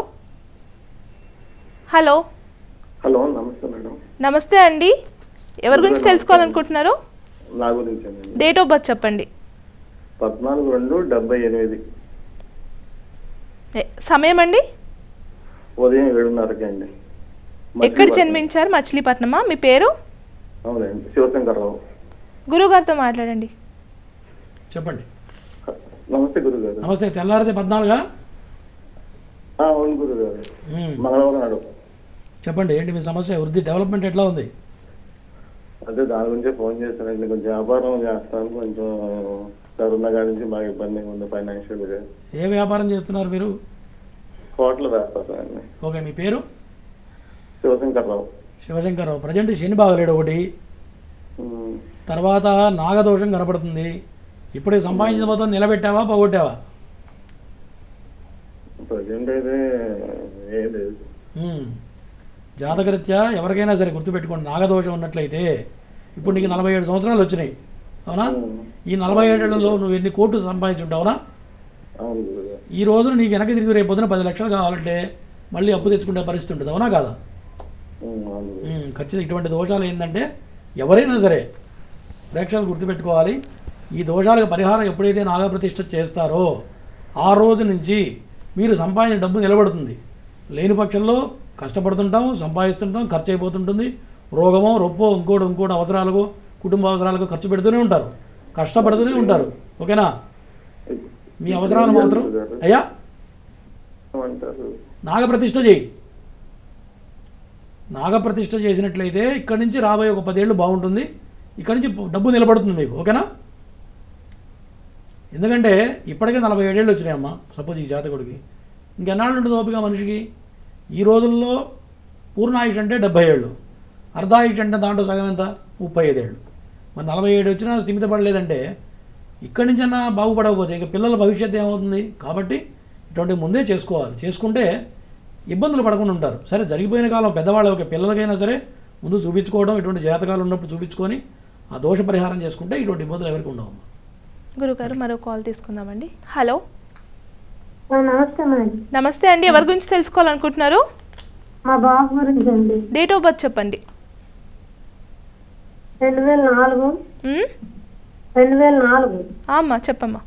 హలో హలో నమస్తే మేడం నమస్తే అండి ఎవరి గురించి తెలుసుకోవాలనుకుంటున్నారు నా గురించి అండి డేట్ ఆఫ్ బర్త్ చెప్పండి పద్నాలుగు రెండు డెబ్బై ఎనిమిది ఏ- సమయం అండి ఉదయం ఏడున్నరకి అండి ఎక్కడ జన్మించారు మచిలీపట్నమా మీ పేరు అవునండి శివశంకర్రావు గురువుగారితో మాట్లాడండి చెప్పండి నమస్తే గురుగారు నమస్తే తెల్లారితే పద్నాలుగా ఆ, అవును గురుగారు మ్మ్. మంగళవారం నాడు చెప్పండి ఏంటి మీ సమస్య వృద్ధి డెవలప్మెంట్ ఎట్లా ఉంది అదే దాని గురించే ఫోన్ చేశానండి కొంచెం వ్యాపారం చేస్తాను కొంచెం కరోనా కాడి నుంచి బాగా ఇబ్బందిగా ఉంది ఫైనాన్షియల్ గా ఏ వ్యాపారం చేస్తున్నారు మీరు హోటల్ వేస్తానండి ఓకే మీ పేరు శివశంకర్రావు శివశంకర్రావు ప్రజెంట్ శని బాగలేడు ఒకటి మ్మ్. తర్వాత నాగదోషం కనపడుతుంది ఇప్పుడు ఈ సంపాదించిన మొత్తం నిలబెట్టావా పోగొట్టావా ప్రజెంట్ అయితే ఏం లేదు మ్మ్. జాతకరీత్యా ఎవరికైనా సరే గుర్తుపెట్టుకోండి నాగదోషం ఉన్నట్లయితే ఇప్పుడు నీకు నలభై ఏడు సంవత్సరాలు వచ్చినాయి అవునా ఈ నలభై ఏడేళ్లలో నువ్వు ఎన్ని కోట్లు సంపాదించుంటావునా అవును గురుగారు ఈ రోజున నీకు వెనక్కి తిరిగి రేపు పొద్దున పది లక్షలు కావాలంటే మళ్ళీ అప్పు తెచ్చుకునే పరిస్థితి ఉంటుంది అవునా కాదా మ్మ్, అవును గురుగారు. ఉమ్, ఖచ్చితంగా ఇటువంటి దోషాలు ఏంటంటే ఎవరైనా సరే ప్రేక్షకులు గుర్తుపెట్టుకోవాలి ఈ దోషాలకు పరిహారం ఎప్పుడైతే నాగప్రతిష్ఠ చేస్తారో ఆ రోజు నుంచి మీరు సంపాదించిన డబ్బు నిలబడుతుంది లేని పక్షంలో కష్టపడుతుంటాం సంపాదిస్తుంటాం ఖర్చు అయిపోతుంటుంది రోగమో రొప్పో ఇంకోటి ఇంకోటి అవసరాలకు కుటుంబ అవసరాలకు ఖర్చు పెడుతూనే ఉంటారు కష్టపడుతూనే ఉంటారు ఓకేనా మీ అవసరాలు మాత్రం అయ్యా ఏమంటారు నాగప్రతిష్ఠ చేయి నాగప్రతిష్ఠ చేసినట్లయితే ఇక్కడి నుంచి రాబోయే ఒక పదేళ్ళు బాగుంటుంది ఇక్కడి నుంచి డబ్బు నిలబడుతుంది మీకు ఓకేనా ఎందుకంటే ఇప్పటికే నలభై ఏడేళ్ళు వచ్చినాయమ్మా సపోజ్ ఈ జాతకుడికి ఇంకెన్నాళ్ళు ఉంటుంది ఓపిక మనిషికి ఈ రోజుల్లో పూర్ణాయుష్ అంటే డెబ్బై ఏళ్ళు అర్ధాయుష్ అంటే దాంట్లో సగం ఎంత ముప్పై ఐదేళ్ళు మరి నలభై ఏడు వచ్చినా స్థిమిత పడలేదంటే ఇక్కడి నుంచన్నా బాగుపడకపోతే ఇక పిల్లల భవిష్యత్తు ఏమవుతుంది కాబట్టి ఇటువంటి ముందే చేసుకోవాలి చేసుకుంటే ఇబ్బందులు పడకుండా ఉంటారు సరే జరిగిపోయిన కాలం పెద్దవాళ్ళ ఒక పిల్లలకైనా సరే ముందు చూపించుకోవడం ఇటువంటి జాతకాలు ఉన్నప్పుడు చూపించుకొని ఆ దోష పరిహారం చేసుకుంటే ఇటువంటి ఇబ్బందులు ఎవరికి ఉండవు గురుగారు మరో కాల్ తీసుకుందామండి హలో నమస్తే మేడం నమస్తే అండి ఎవరి గురించి తెలుసుకోవాలనుకుంటున్నారు మా బాబు గురించి అండి డేట్ ఆఫ్ బర్త్ చెప్పండి రెండు వేల నాలుగు మ్మ్? రెండు వేల నాలుగు ఆ అమ్మా చెప్పమ్మా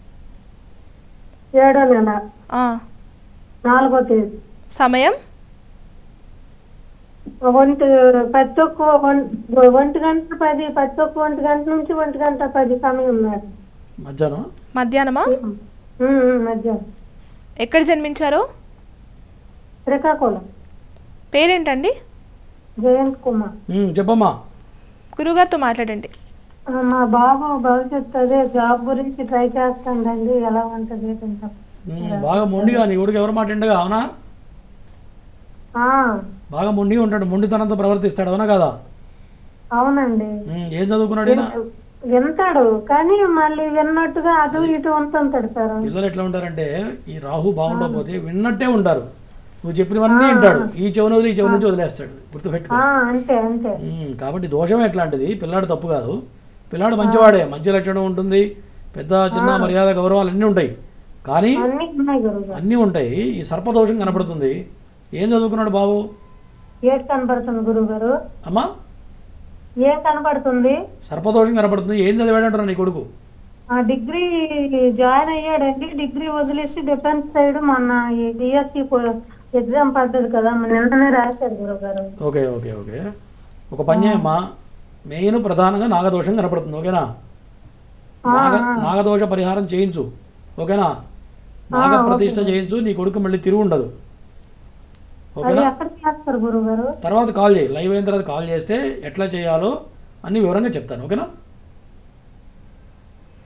ఏడో నెల ఆ, నాలుగో తేదీ సమయం ఒంటి పది ఒక్క ఒంటి గంట పది పది ఒక్క ఒంటి గంట నుంచి ఒంటి గంట పది సమయం మేడం మధ్యాహ్నం మధ్యాహ్నమా ఉమ్, ఉమ్, మధ్యాహ్నం ఎక్కడ జన్మించారు శ్రీకాకుళం పేరేంటండి జయంత్ కుమార్ ఉమ్, చెప్పమ్మా గురుగారితో మాట్లాడండి ఆ, మా బాబు భవిష్యత్తు అదే జాబ్ గురించి ట్రై చేస్తాండండి ఎలా ఉంటది కొంచెం ఉమ్, బాగా మొండిగా నీ ఊడికి ఎవరు మాట ఎండగా అవునా ఆ, బాగా మొండిగా ఉంటాడు మొండితనంతో ప్రవర్తిస్తాడు అవునా కదా అవునండి ఉమ్, ఏం చదువుకున్నాడు ఈయన? వింటాడు కానీ మళ్ళీ విన్నట్టుగా అటు ఇటు ఉంటుంటాడు సార్ పిల్లలు ఎట్లా ఉంటారంటే ఈ రాహు బాగుండకపోతే విన్నట్టే ఉంటారు నువ్వు చెప్పినవన్నీ వింటాడు ఈ చెవుని వదిలి ఈ చెవి నుంచి వదిలేస్తాడు గుర్తుపెట్టుకో ఆ, అంతే అంతే ఉమ్, కాబట్టి దోషం ఎట్లాంటిది పిల్లాడు తప్పు కాదు పిల్లాడు మంచివాడే మంచి లక్షణం ఉంటుంది పెద్ద చిన్న మర్యాద గౌరవాలు అన్నీ ఉంటాయి కానీ అన్ని ఉన్నాయి గురువు అన్నీ ఉంటాయి ఈ సర్పదోషం కనపడుతుంది ఏం చదువుకున్నాడు బాబు ఏది కనపడుతుంది గురువు గారు అమ్మా ఏం కనపడుతుంది సర్పదోషం కనపడుతుంది ఏం చదివాడంటారు నీ కొడుకు ఆ డిగ్రీ జాయిన్ అయ్యాడండి డిగ్రీ వదిలేసి డిఫెన్స్ సైడ్ మొన్న ఈ డిఎస్సి ఎగ్జామ్ పడ్డది కదా మన నిన్ననే రాశాడు గురువు గారు ఓకే ఓకే ఓకే ఒక పని చేయమ్మా మెయిన్ ప్రధానంగా నాగదోషం కనపడుతుంది ఓకేనా నాగ నాగదోష పరిహారం చేయించు ఓకేనా నాగ ప్రతిష్ఠ చేయించు నీ కొడుకు మళ్ళీ తిరుగు ఉండదు అది ఓకేనా ఎక్కడ చేస్తారు గురువు గారు తర్వాత కాల్ చేయి లైవ్ అయిన తర్వాత కాల్ చేస్తే ఎట్లా చేయాలో అన్ని వివరంగా చెప్తాను ఓకేనా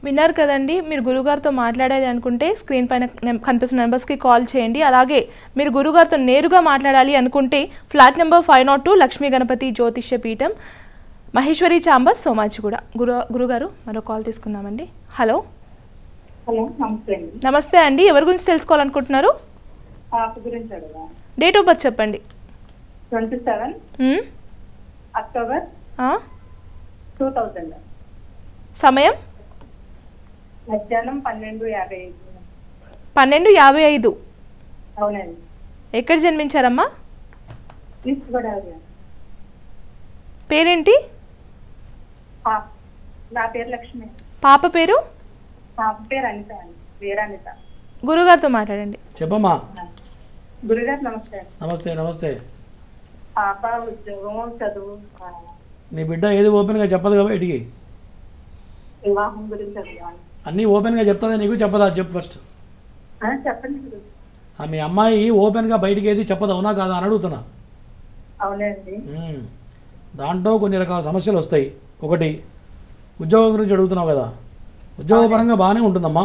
విన్నారు కదండి మీరు గురుగారితో మాట్లాడాలి అనుకుంటే స్క్రీన్ పైన నెం- కనిపిస్తున్న నెంబర్స్కి కాల్ చేయండి అలాగే మీరు గురుగారితో నేరుగా మాట్లాడాలి అనుకుంటే flat number five nought two Lakshmi Ganapati జ్యోతిష్య పీఠం మహేశ్వరి చాంబర్ సోమాజిగూడ గురు గురుగారు మరో కాల్ తీసుకుందామండి హలో హలో నమస్తే అండి నమస్తే అండి ఎవరి గురించి తెలుసుకోవాలనుకుంటున్నారు పాప గురించి అడగా డేట్ ఆఫ్ బర్త్ చెప్పండి ట్వంటీ సెవెన్ మ్మ్? అక్టోబర్ ఆ? టూ థౌజండ్ సమయం మధ్యాహ్నం పన్నెండు యాభై ఐదు పన్నెండు యాభై ఐదు అవునండి ఎక్కడ జన్మించారమ్మా ఈస్ట్ గోదావరి పేరేంటి పాప నా పేరు లక్ష్మి పాప పేరు పాప పేరు అనిత అండి పేరు అనిత గురుగారితో మాట్లాడండి చెప్పమ్మా గురుగారు నమస్తే నమస్తే నమస్తే పాప ఉద్యోగం చదువు ఆ, నీ బిడ్డ ఏది ఓపెన్గా చెప్పదు కదా బయటికి వివాహం గురించి అడగాలి అన్నీ ఓపెన్గా చెప్తుందా నీకు చెప్పదా చెప్పు ఫస్ట్ ఆ, చెప్పండి గురు ఆ మీ అమ్మాయి ఓపెన్గా బయటికి ఏది చెప్పదు అవునా కాదా అని అడుగుతున్నా అవునండి మ్మ్. దాంట్లో కొన్ని రకాల సమస్యలు వస్తాయి ఒకటి ఉద్యోగం గురించి అడుగుతున్నావు కదా ఉద్యోగపరంగా బాగానే ఉంటుందమ్మా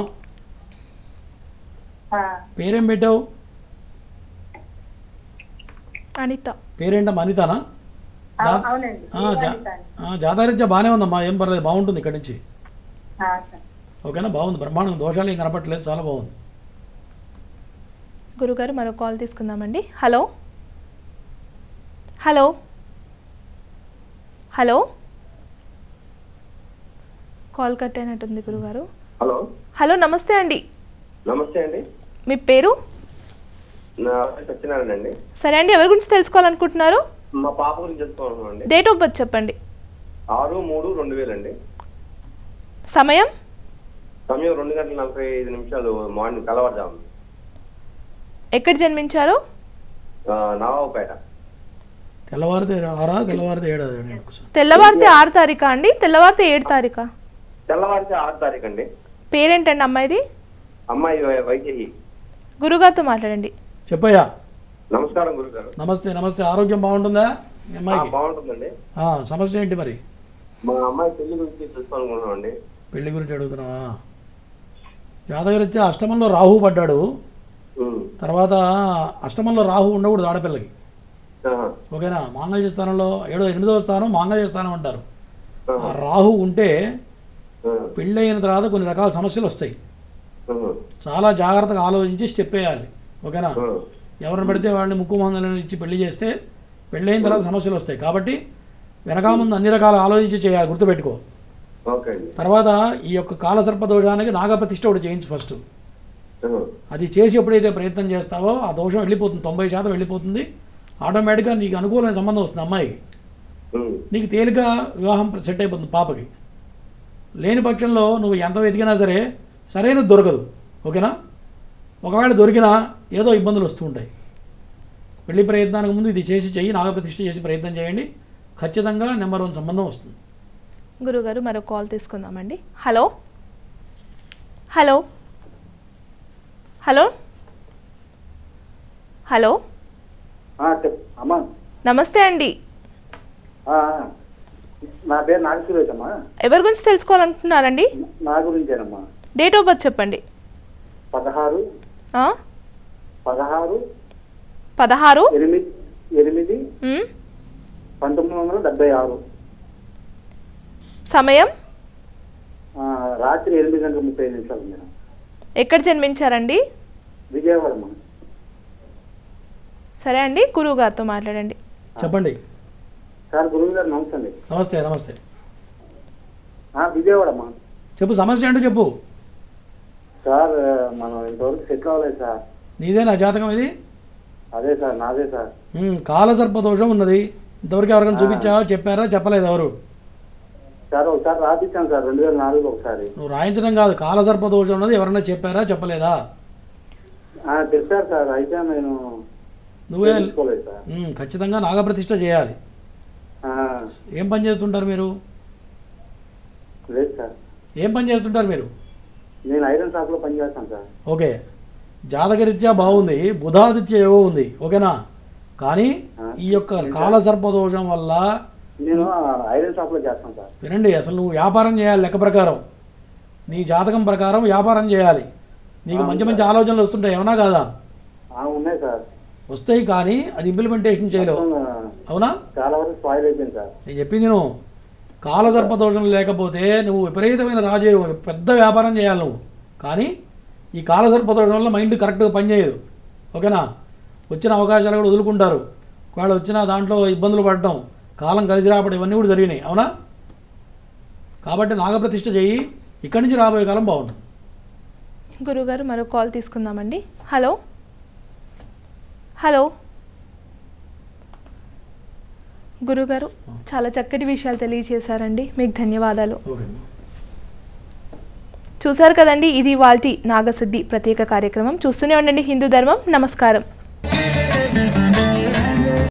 ఆ, పేరేం పెట్టావు అనిత పేరేంటమ్మా అనితానా ఆ, జా- అవునండి ఆ, పేరు జా- అనిత అండి. ఆ, జాతకరీత్యా బాగానే ఉందమ్మా ఏం పర్లేదు బాగుంటుంది ఇక్కడి నుంచి ఆ, సరే. ఓకేనా బాగుంది బ్రహ్మాండం దోషాలు ఏం కనపట్లేదు చాలా బాగుంది గురుగారు మరో కాల్ తీసుకుందామండి hello hello hello call cut అయినట్టుంది గురుగారు హలో హలో నమస్తే అండి నమస్తే అండి మీ పేరు నా పేరు సత్యనారాయణ అండి సరే అండి ఎవరి గురించి తెలుసుకోవాలనుకుంటున్నారు మా పాప గురించి చెప్పుకోవాలన్నాం అండి డేట్ ఆఫ్ బర్త్ చెప్పండి ఆరు మూడు రెండు వేలు అండి సమయం సమయం రెండు గంటల నలభై ఐదు నిమిషాలు మార్నింగ్ కలవరజాము ఎక్కడ జన్మించారు నవాబుపేట తెల్లవారితే ఆరా తెల్లవారితే ఏడాది ఒకసారి తెల్లవారితే ఆరు తారీఖా అండి తెల్లవారితే ఏడు తారీఖా తెల్లవారితే ఆరు తారీఖు అండి పేరేంటండి అమ్మాయిది అమ్మాయి వై- వైదేహి గురుగారితో మాట్లాడండి చెప్పయ్యా నమస్కారం గురుగారు నమస్తే నమస్తే ఆరోగ్యం బాగుంటుందా మీ ఆ, అమ్మాయికి బాగుంటుందండి ఆ, సమస్య ఏంటి మరి మా అమ్మాయి పెళ్లి గురించి తెలుసుకోవాలనుకుంటున్నాం అండి పెళ్లి గురించి అడుగుతున్నావా జాతకరీత్యా అష్టమంలో రాహు పడ్డాడు తర్వాత అష్టమంలో రాహు ఉండకూడదు ఆడపిల్లకి ఓకేనా మాంగళ్య స్థానంలో ఏడో ఎనిమిదవ స్థానం మాంగళ్య స్థానం అంటారు ఆ రాహు ఉంటే పెళ్ళయిన తర్వాత కొన్ని రకాల సమస్యలు వస్తాయి చాలా జాగ్రత్తగా ఆలోచించి స్టెప్ వేయాలి ఓకేనా ఎవరిని పడితే వాళ్ళని ముక్కు మందులను ఇచ్చి పెళ్లి చేస్తే పెళ్ళైన తర్వాత సమస్యలు వస్తాయి కాబట్టి వెనక ముందు అన్ని రకాల ఆలోచించి చేయాలి గుర్తుపెట్టుకో ఓకే అండి తర్వాత ఈ యొక్క కాలసర్ప దోషానికి నాగప్రతిష్ఠ ఒకటి చేయించు ఫస్ట్ అది చేసి ఎప్పుడైతే ప్రయత్నం చేస్తావో ఆ దోషం వెళ్ళిపోతుంది తొంభై శాతం వెళ్ళిపోతుంది ఆటోమేటిక్గా నీకు అనుకూలమైన సంబంధం వస్తుంది అమ్మాయికి నీకు తేలిక వివాహం సెట్ అయిపోతుంది పాపకి లేని పక్షంలో నువ్వు ఎంత వెతికినా సరే సరైనది దొరకదు ఓకేనా ఒకవేళ దొరికినా ఏదో ఇబ్బందులు వస్తూ ఉంటాయి పెళ్లి ప్రయత్నానికి ముందు ఇది చేసి చెయ్యి నాగప్రతిష్ఠ చేసి ప్రయత్నం చేయండి ఖచ్చితంగా నెంబర్ వన్ సంబంధం వస్తుంది గురుగారు మరో కాల్ తీసుకుందామండి హలో హలో హలో హలో అమ్మా నమస్తే అండి ఆ, నా పేరు నాగ సురేష్ అమ్మా ఎవరి గురించి తెలుసుకోవాలనుకుంటున్నారండి నా గురించేనమ్మా డేట్ ఆఫ్ బర్త్ చెప్పండి పదహారు ఆ? పదహారు పదహారు ఎనిమిది ఎనిమిది మ్, పంతొమ్మిది వందల డెబ్బై ఆరు సమయం ఆ, రాత్రి ఎనిమిది గంటల ముప్పై ఐదు నిమిషాలు మేడం ఎక్కడ జన్మించారండి విజయవాడ అమ్మా సరే అండి గురువు గారితో మాట్లాడండి చెప్పండి సార్ గురువు గారు నమస్తే అండి నమస్తే నమస్తే ఆ, విజయవాడ అమ్మా చెప్పు సమస్య ఏంటో చెప్పు సార్ మనం ఇంతవరకు సెటిల్ అవ్వలేదు సార్ నీదే నా జాతకం ఇది అదే సార్ నాదే సార్ ఉమ్, కాలసర్ప దోషం ఉన్నది ఇంతవరకు ఎవరికైనా చూపించావా చెప్పారా చెప్పలేదు ఎవరు సార్ ఒకసారి రాపించాను సార్ రెండు వేల నాలుగులో ఒకసారి నువ్వు రాయించడం కాదు కాలసర్ప దోషం ఉన్నది ఎవరైనా చెప్పారా చెప్పలేదా ఆ, చెప్పారు సార్ అయితే నేను నువ్వే తెలుసుకోలేదు సార్ ఉమ్, ఖచ్చితంగా నాగప్రతిష్ఠ చేయాలి ఆ, ఏం పని చేస్తుంటారు మీరు లేదు సార్ ఏం పని చేస్తుంటారు మీరు నేను ఐరన్ షాప్ లో పనిచేస్తాను సార్ ఓకే జాతకరీత్యా బాగుంది బుధాదిత్య యోగం ఉంది ఓకేనా కానీ ఈ యొక్క కాలసర్ప దోషం వల్ల నేను ఐరన్ షాప్ లో చేస్తాను సార్ వినండి అసలు నువ్వు వ్యాపారం చేయాలి లెక్క ప్రకారం నీ జాతకం ప్రకారం వ్యాపారం చేయాలి నీకు మంచి మంచి ఆలోచనలు వస్తుంటాయి ఏమన్నా కాదా ఆ, ఉన్నాయి సార్ వస్తాయి కానీ అది ఇంప్లిమెంటేషన్ చేయలేవు అవునా చాలా వరకు స్పాయిల్ అయిపోయింది సార్ నేను చెప్పింది నువ్వు కాలసర్ప దోషం లేకపోతే నువ్వు విపరీతమైన రాజయోగం పెద్ద వ్యాపారం చేయాలి నువ్వు కానీ ఈ కాలసర్ప దోషం వల్ల మైండ్ కరెక్ట్గా పనిచేయదు ఓకేనా వచ్చిన అవకాశాలు కూడా వదులుకుంటారు ఒకవేళ వచ్చిన దాంట్లో ఇబ్బందులు పడటం కాలం కలిసి రావడం ఇవన్నీ కూడా జరిగినాయి అవునా కాబట్టి నాగప్రతిష్ఠ చెయ్యి ఇక్కడి నుంచి రాబోయే కాలం బాగుంటుంది గురుగారు మరో కాల్ తీసుకుందామండి హలో హలో గురుగారు చాలా చక్కటి విషయాలు తెలియజేశారండి మీకు ధన్యవాదాలు ఓకే చూశారు కదండి ఇది వాల్టి నాగసిద్ధి ప్రత్యేక కార్యక్రమం చూస్తూనే ఉండండి హిందూ ధర్మం నమస్కారం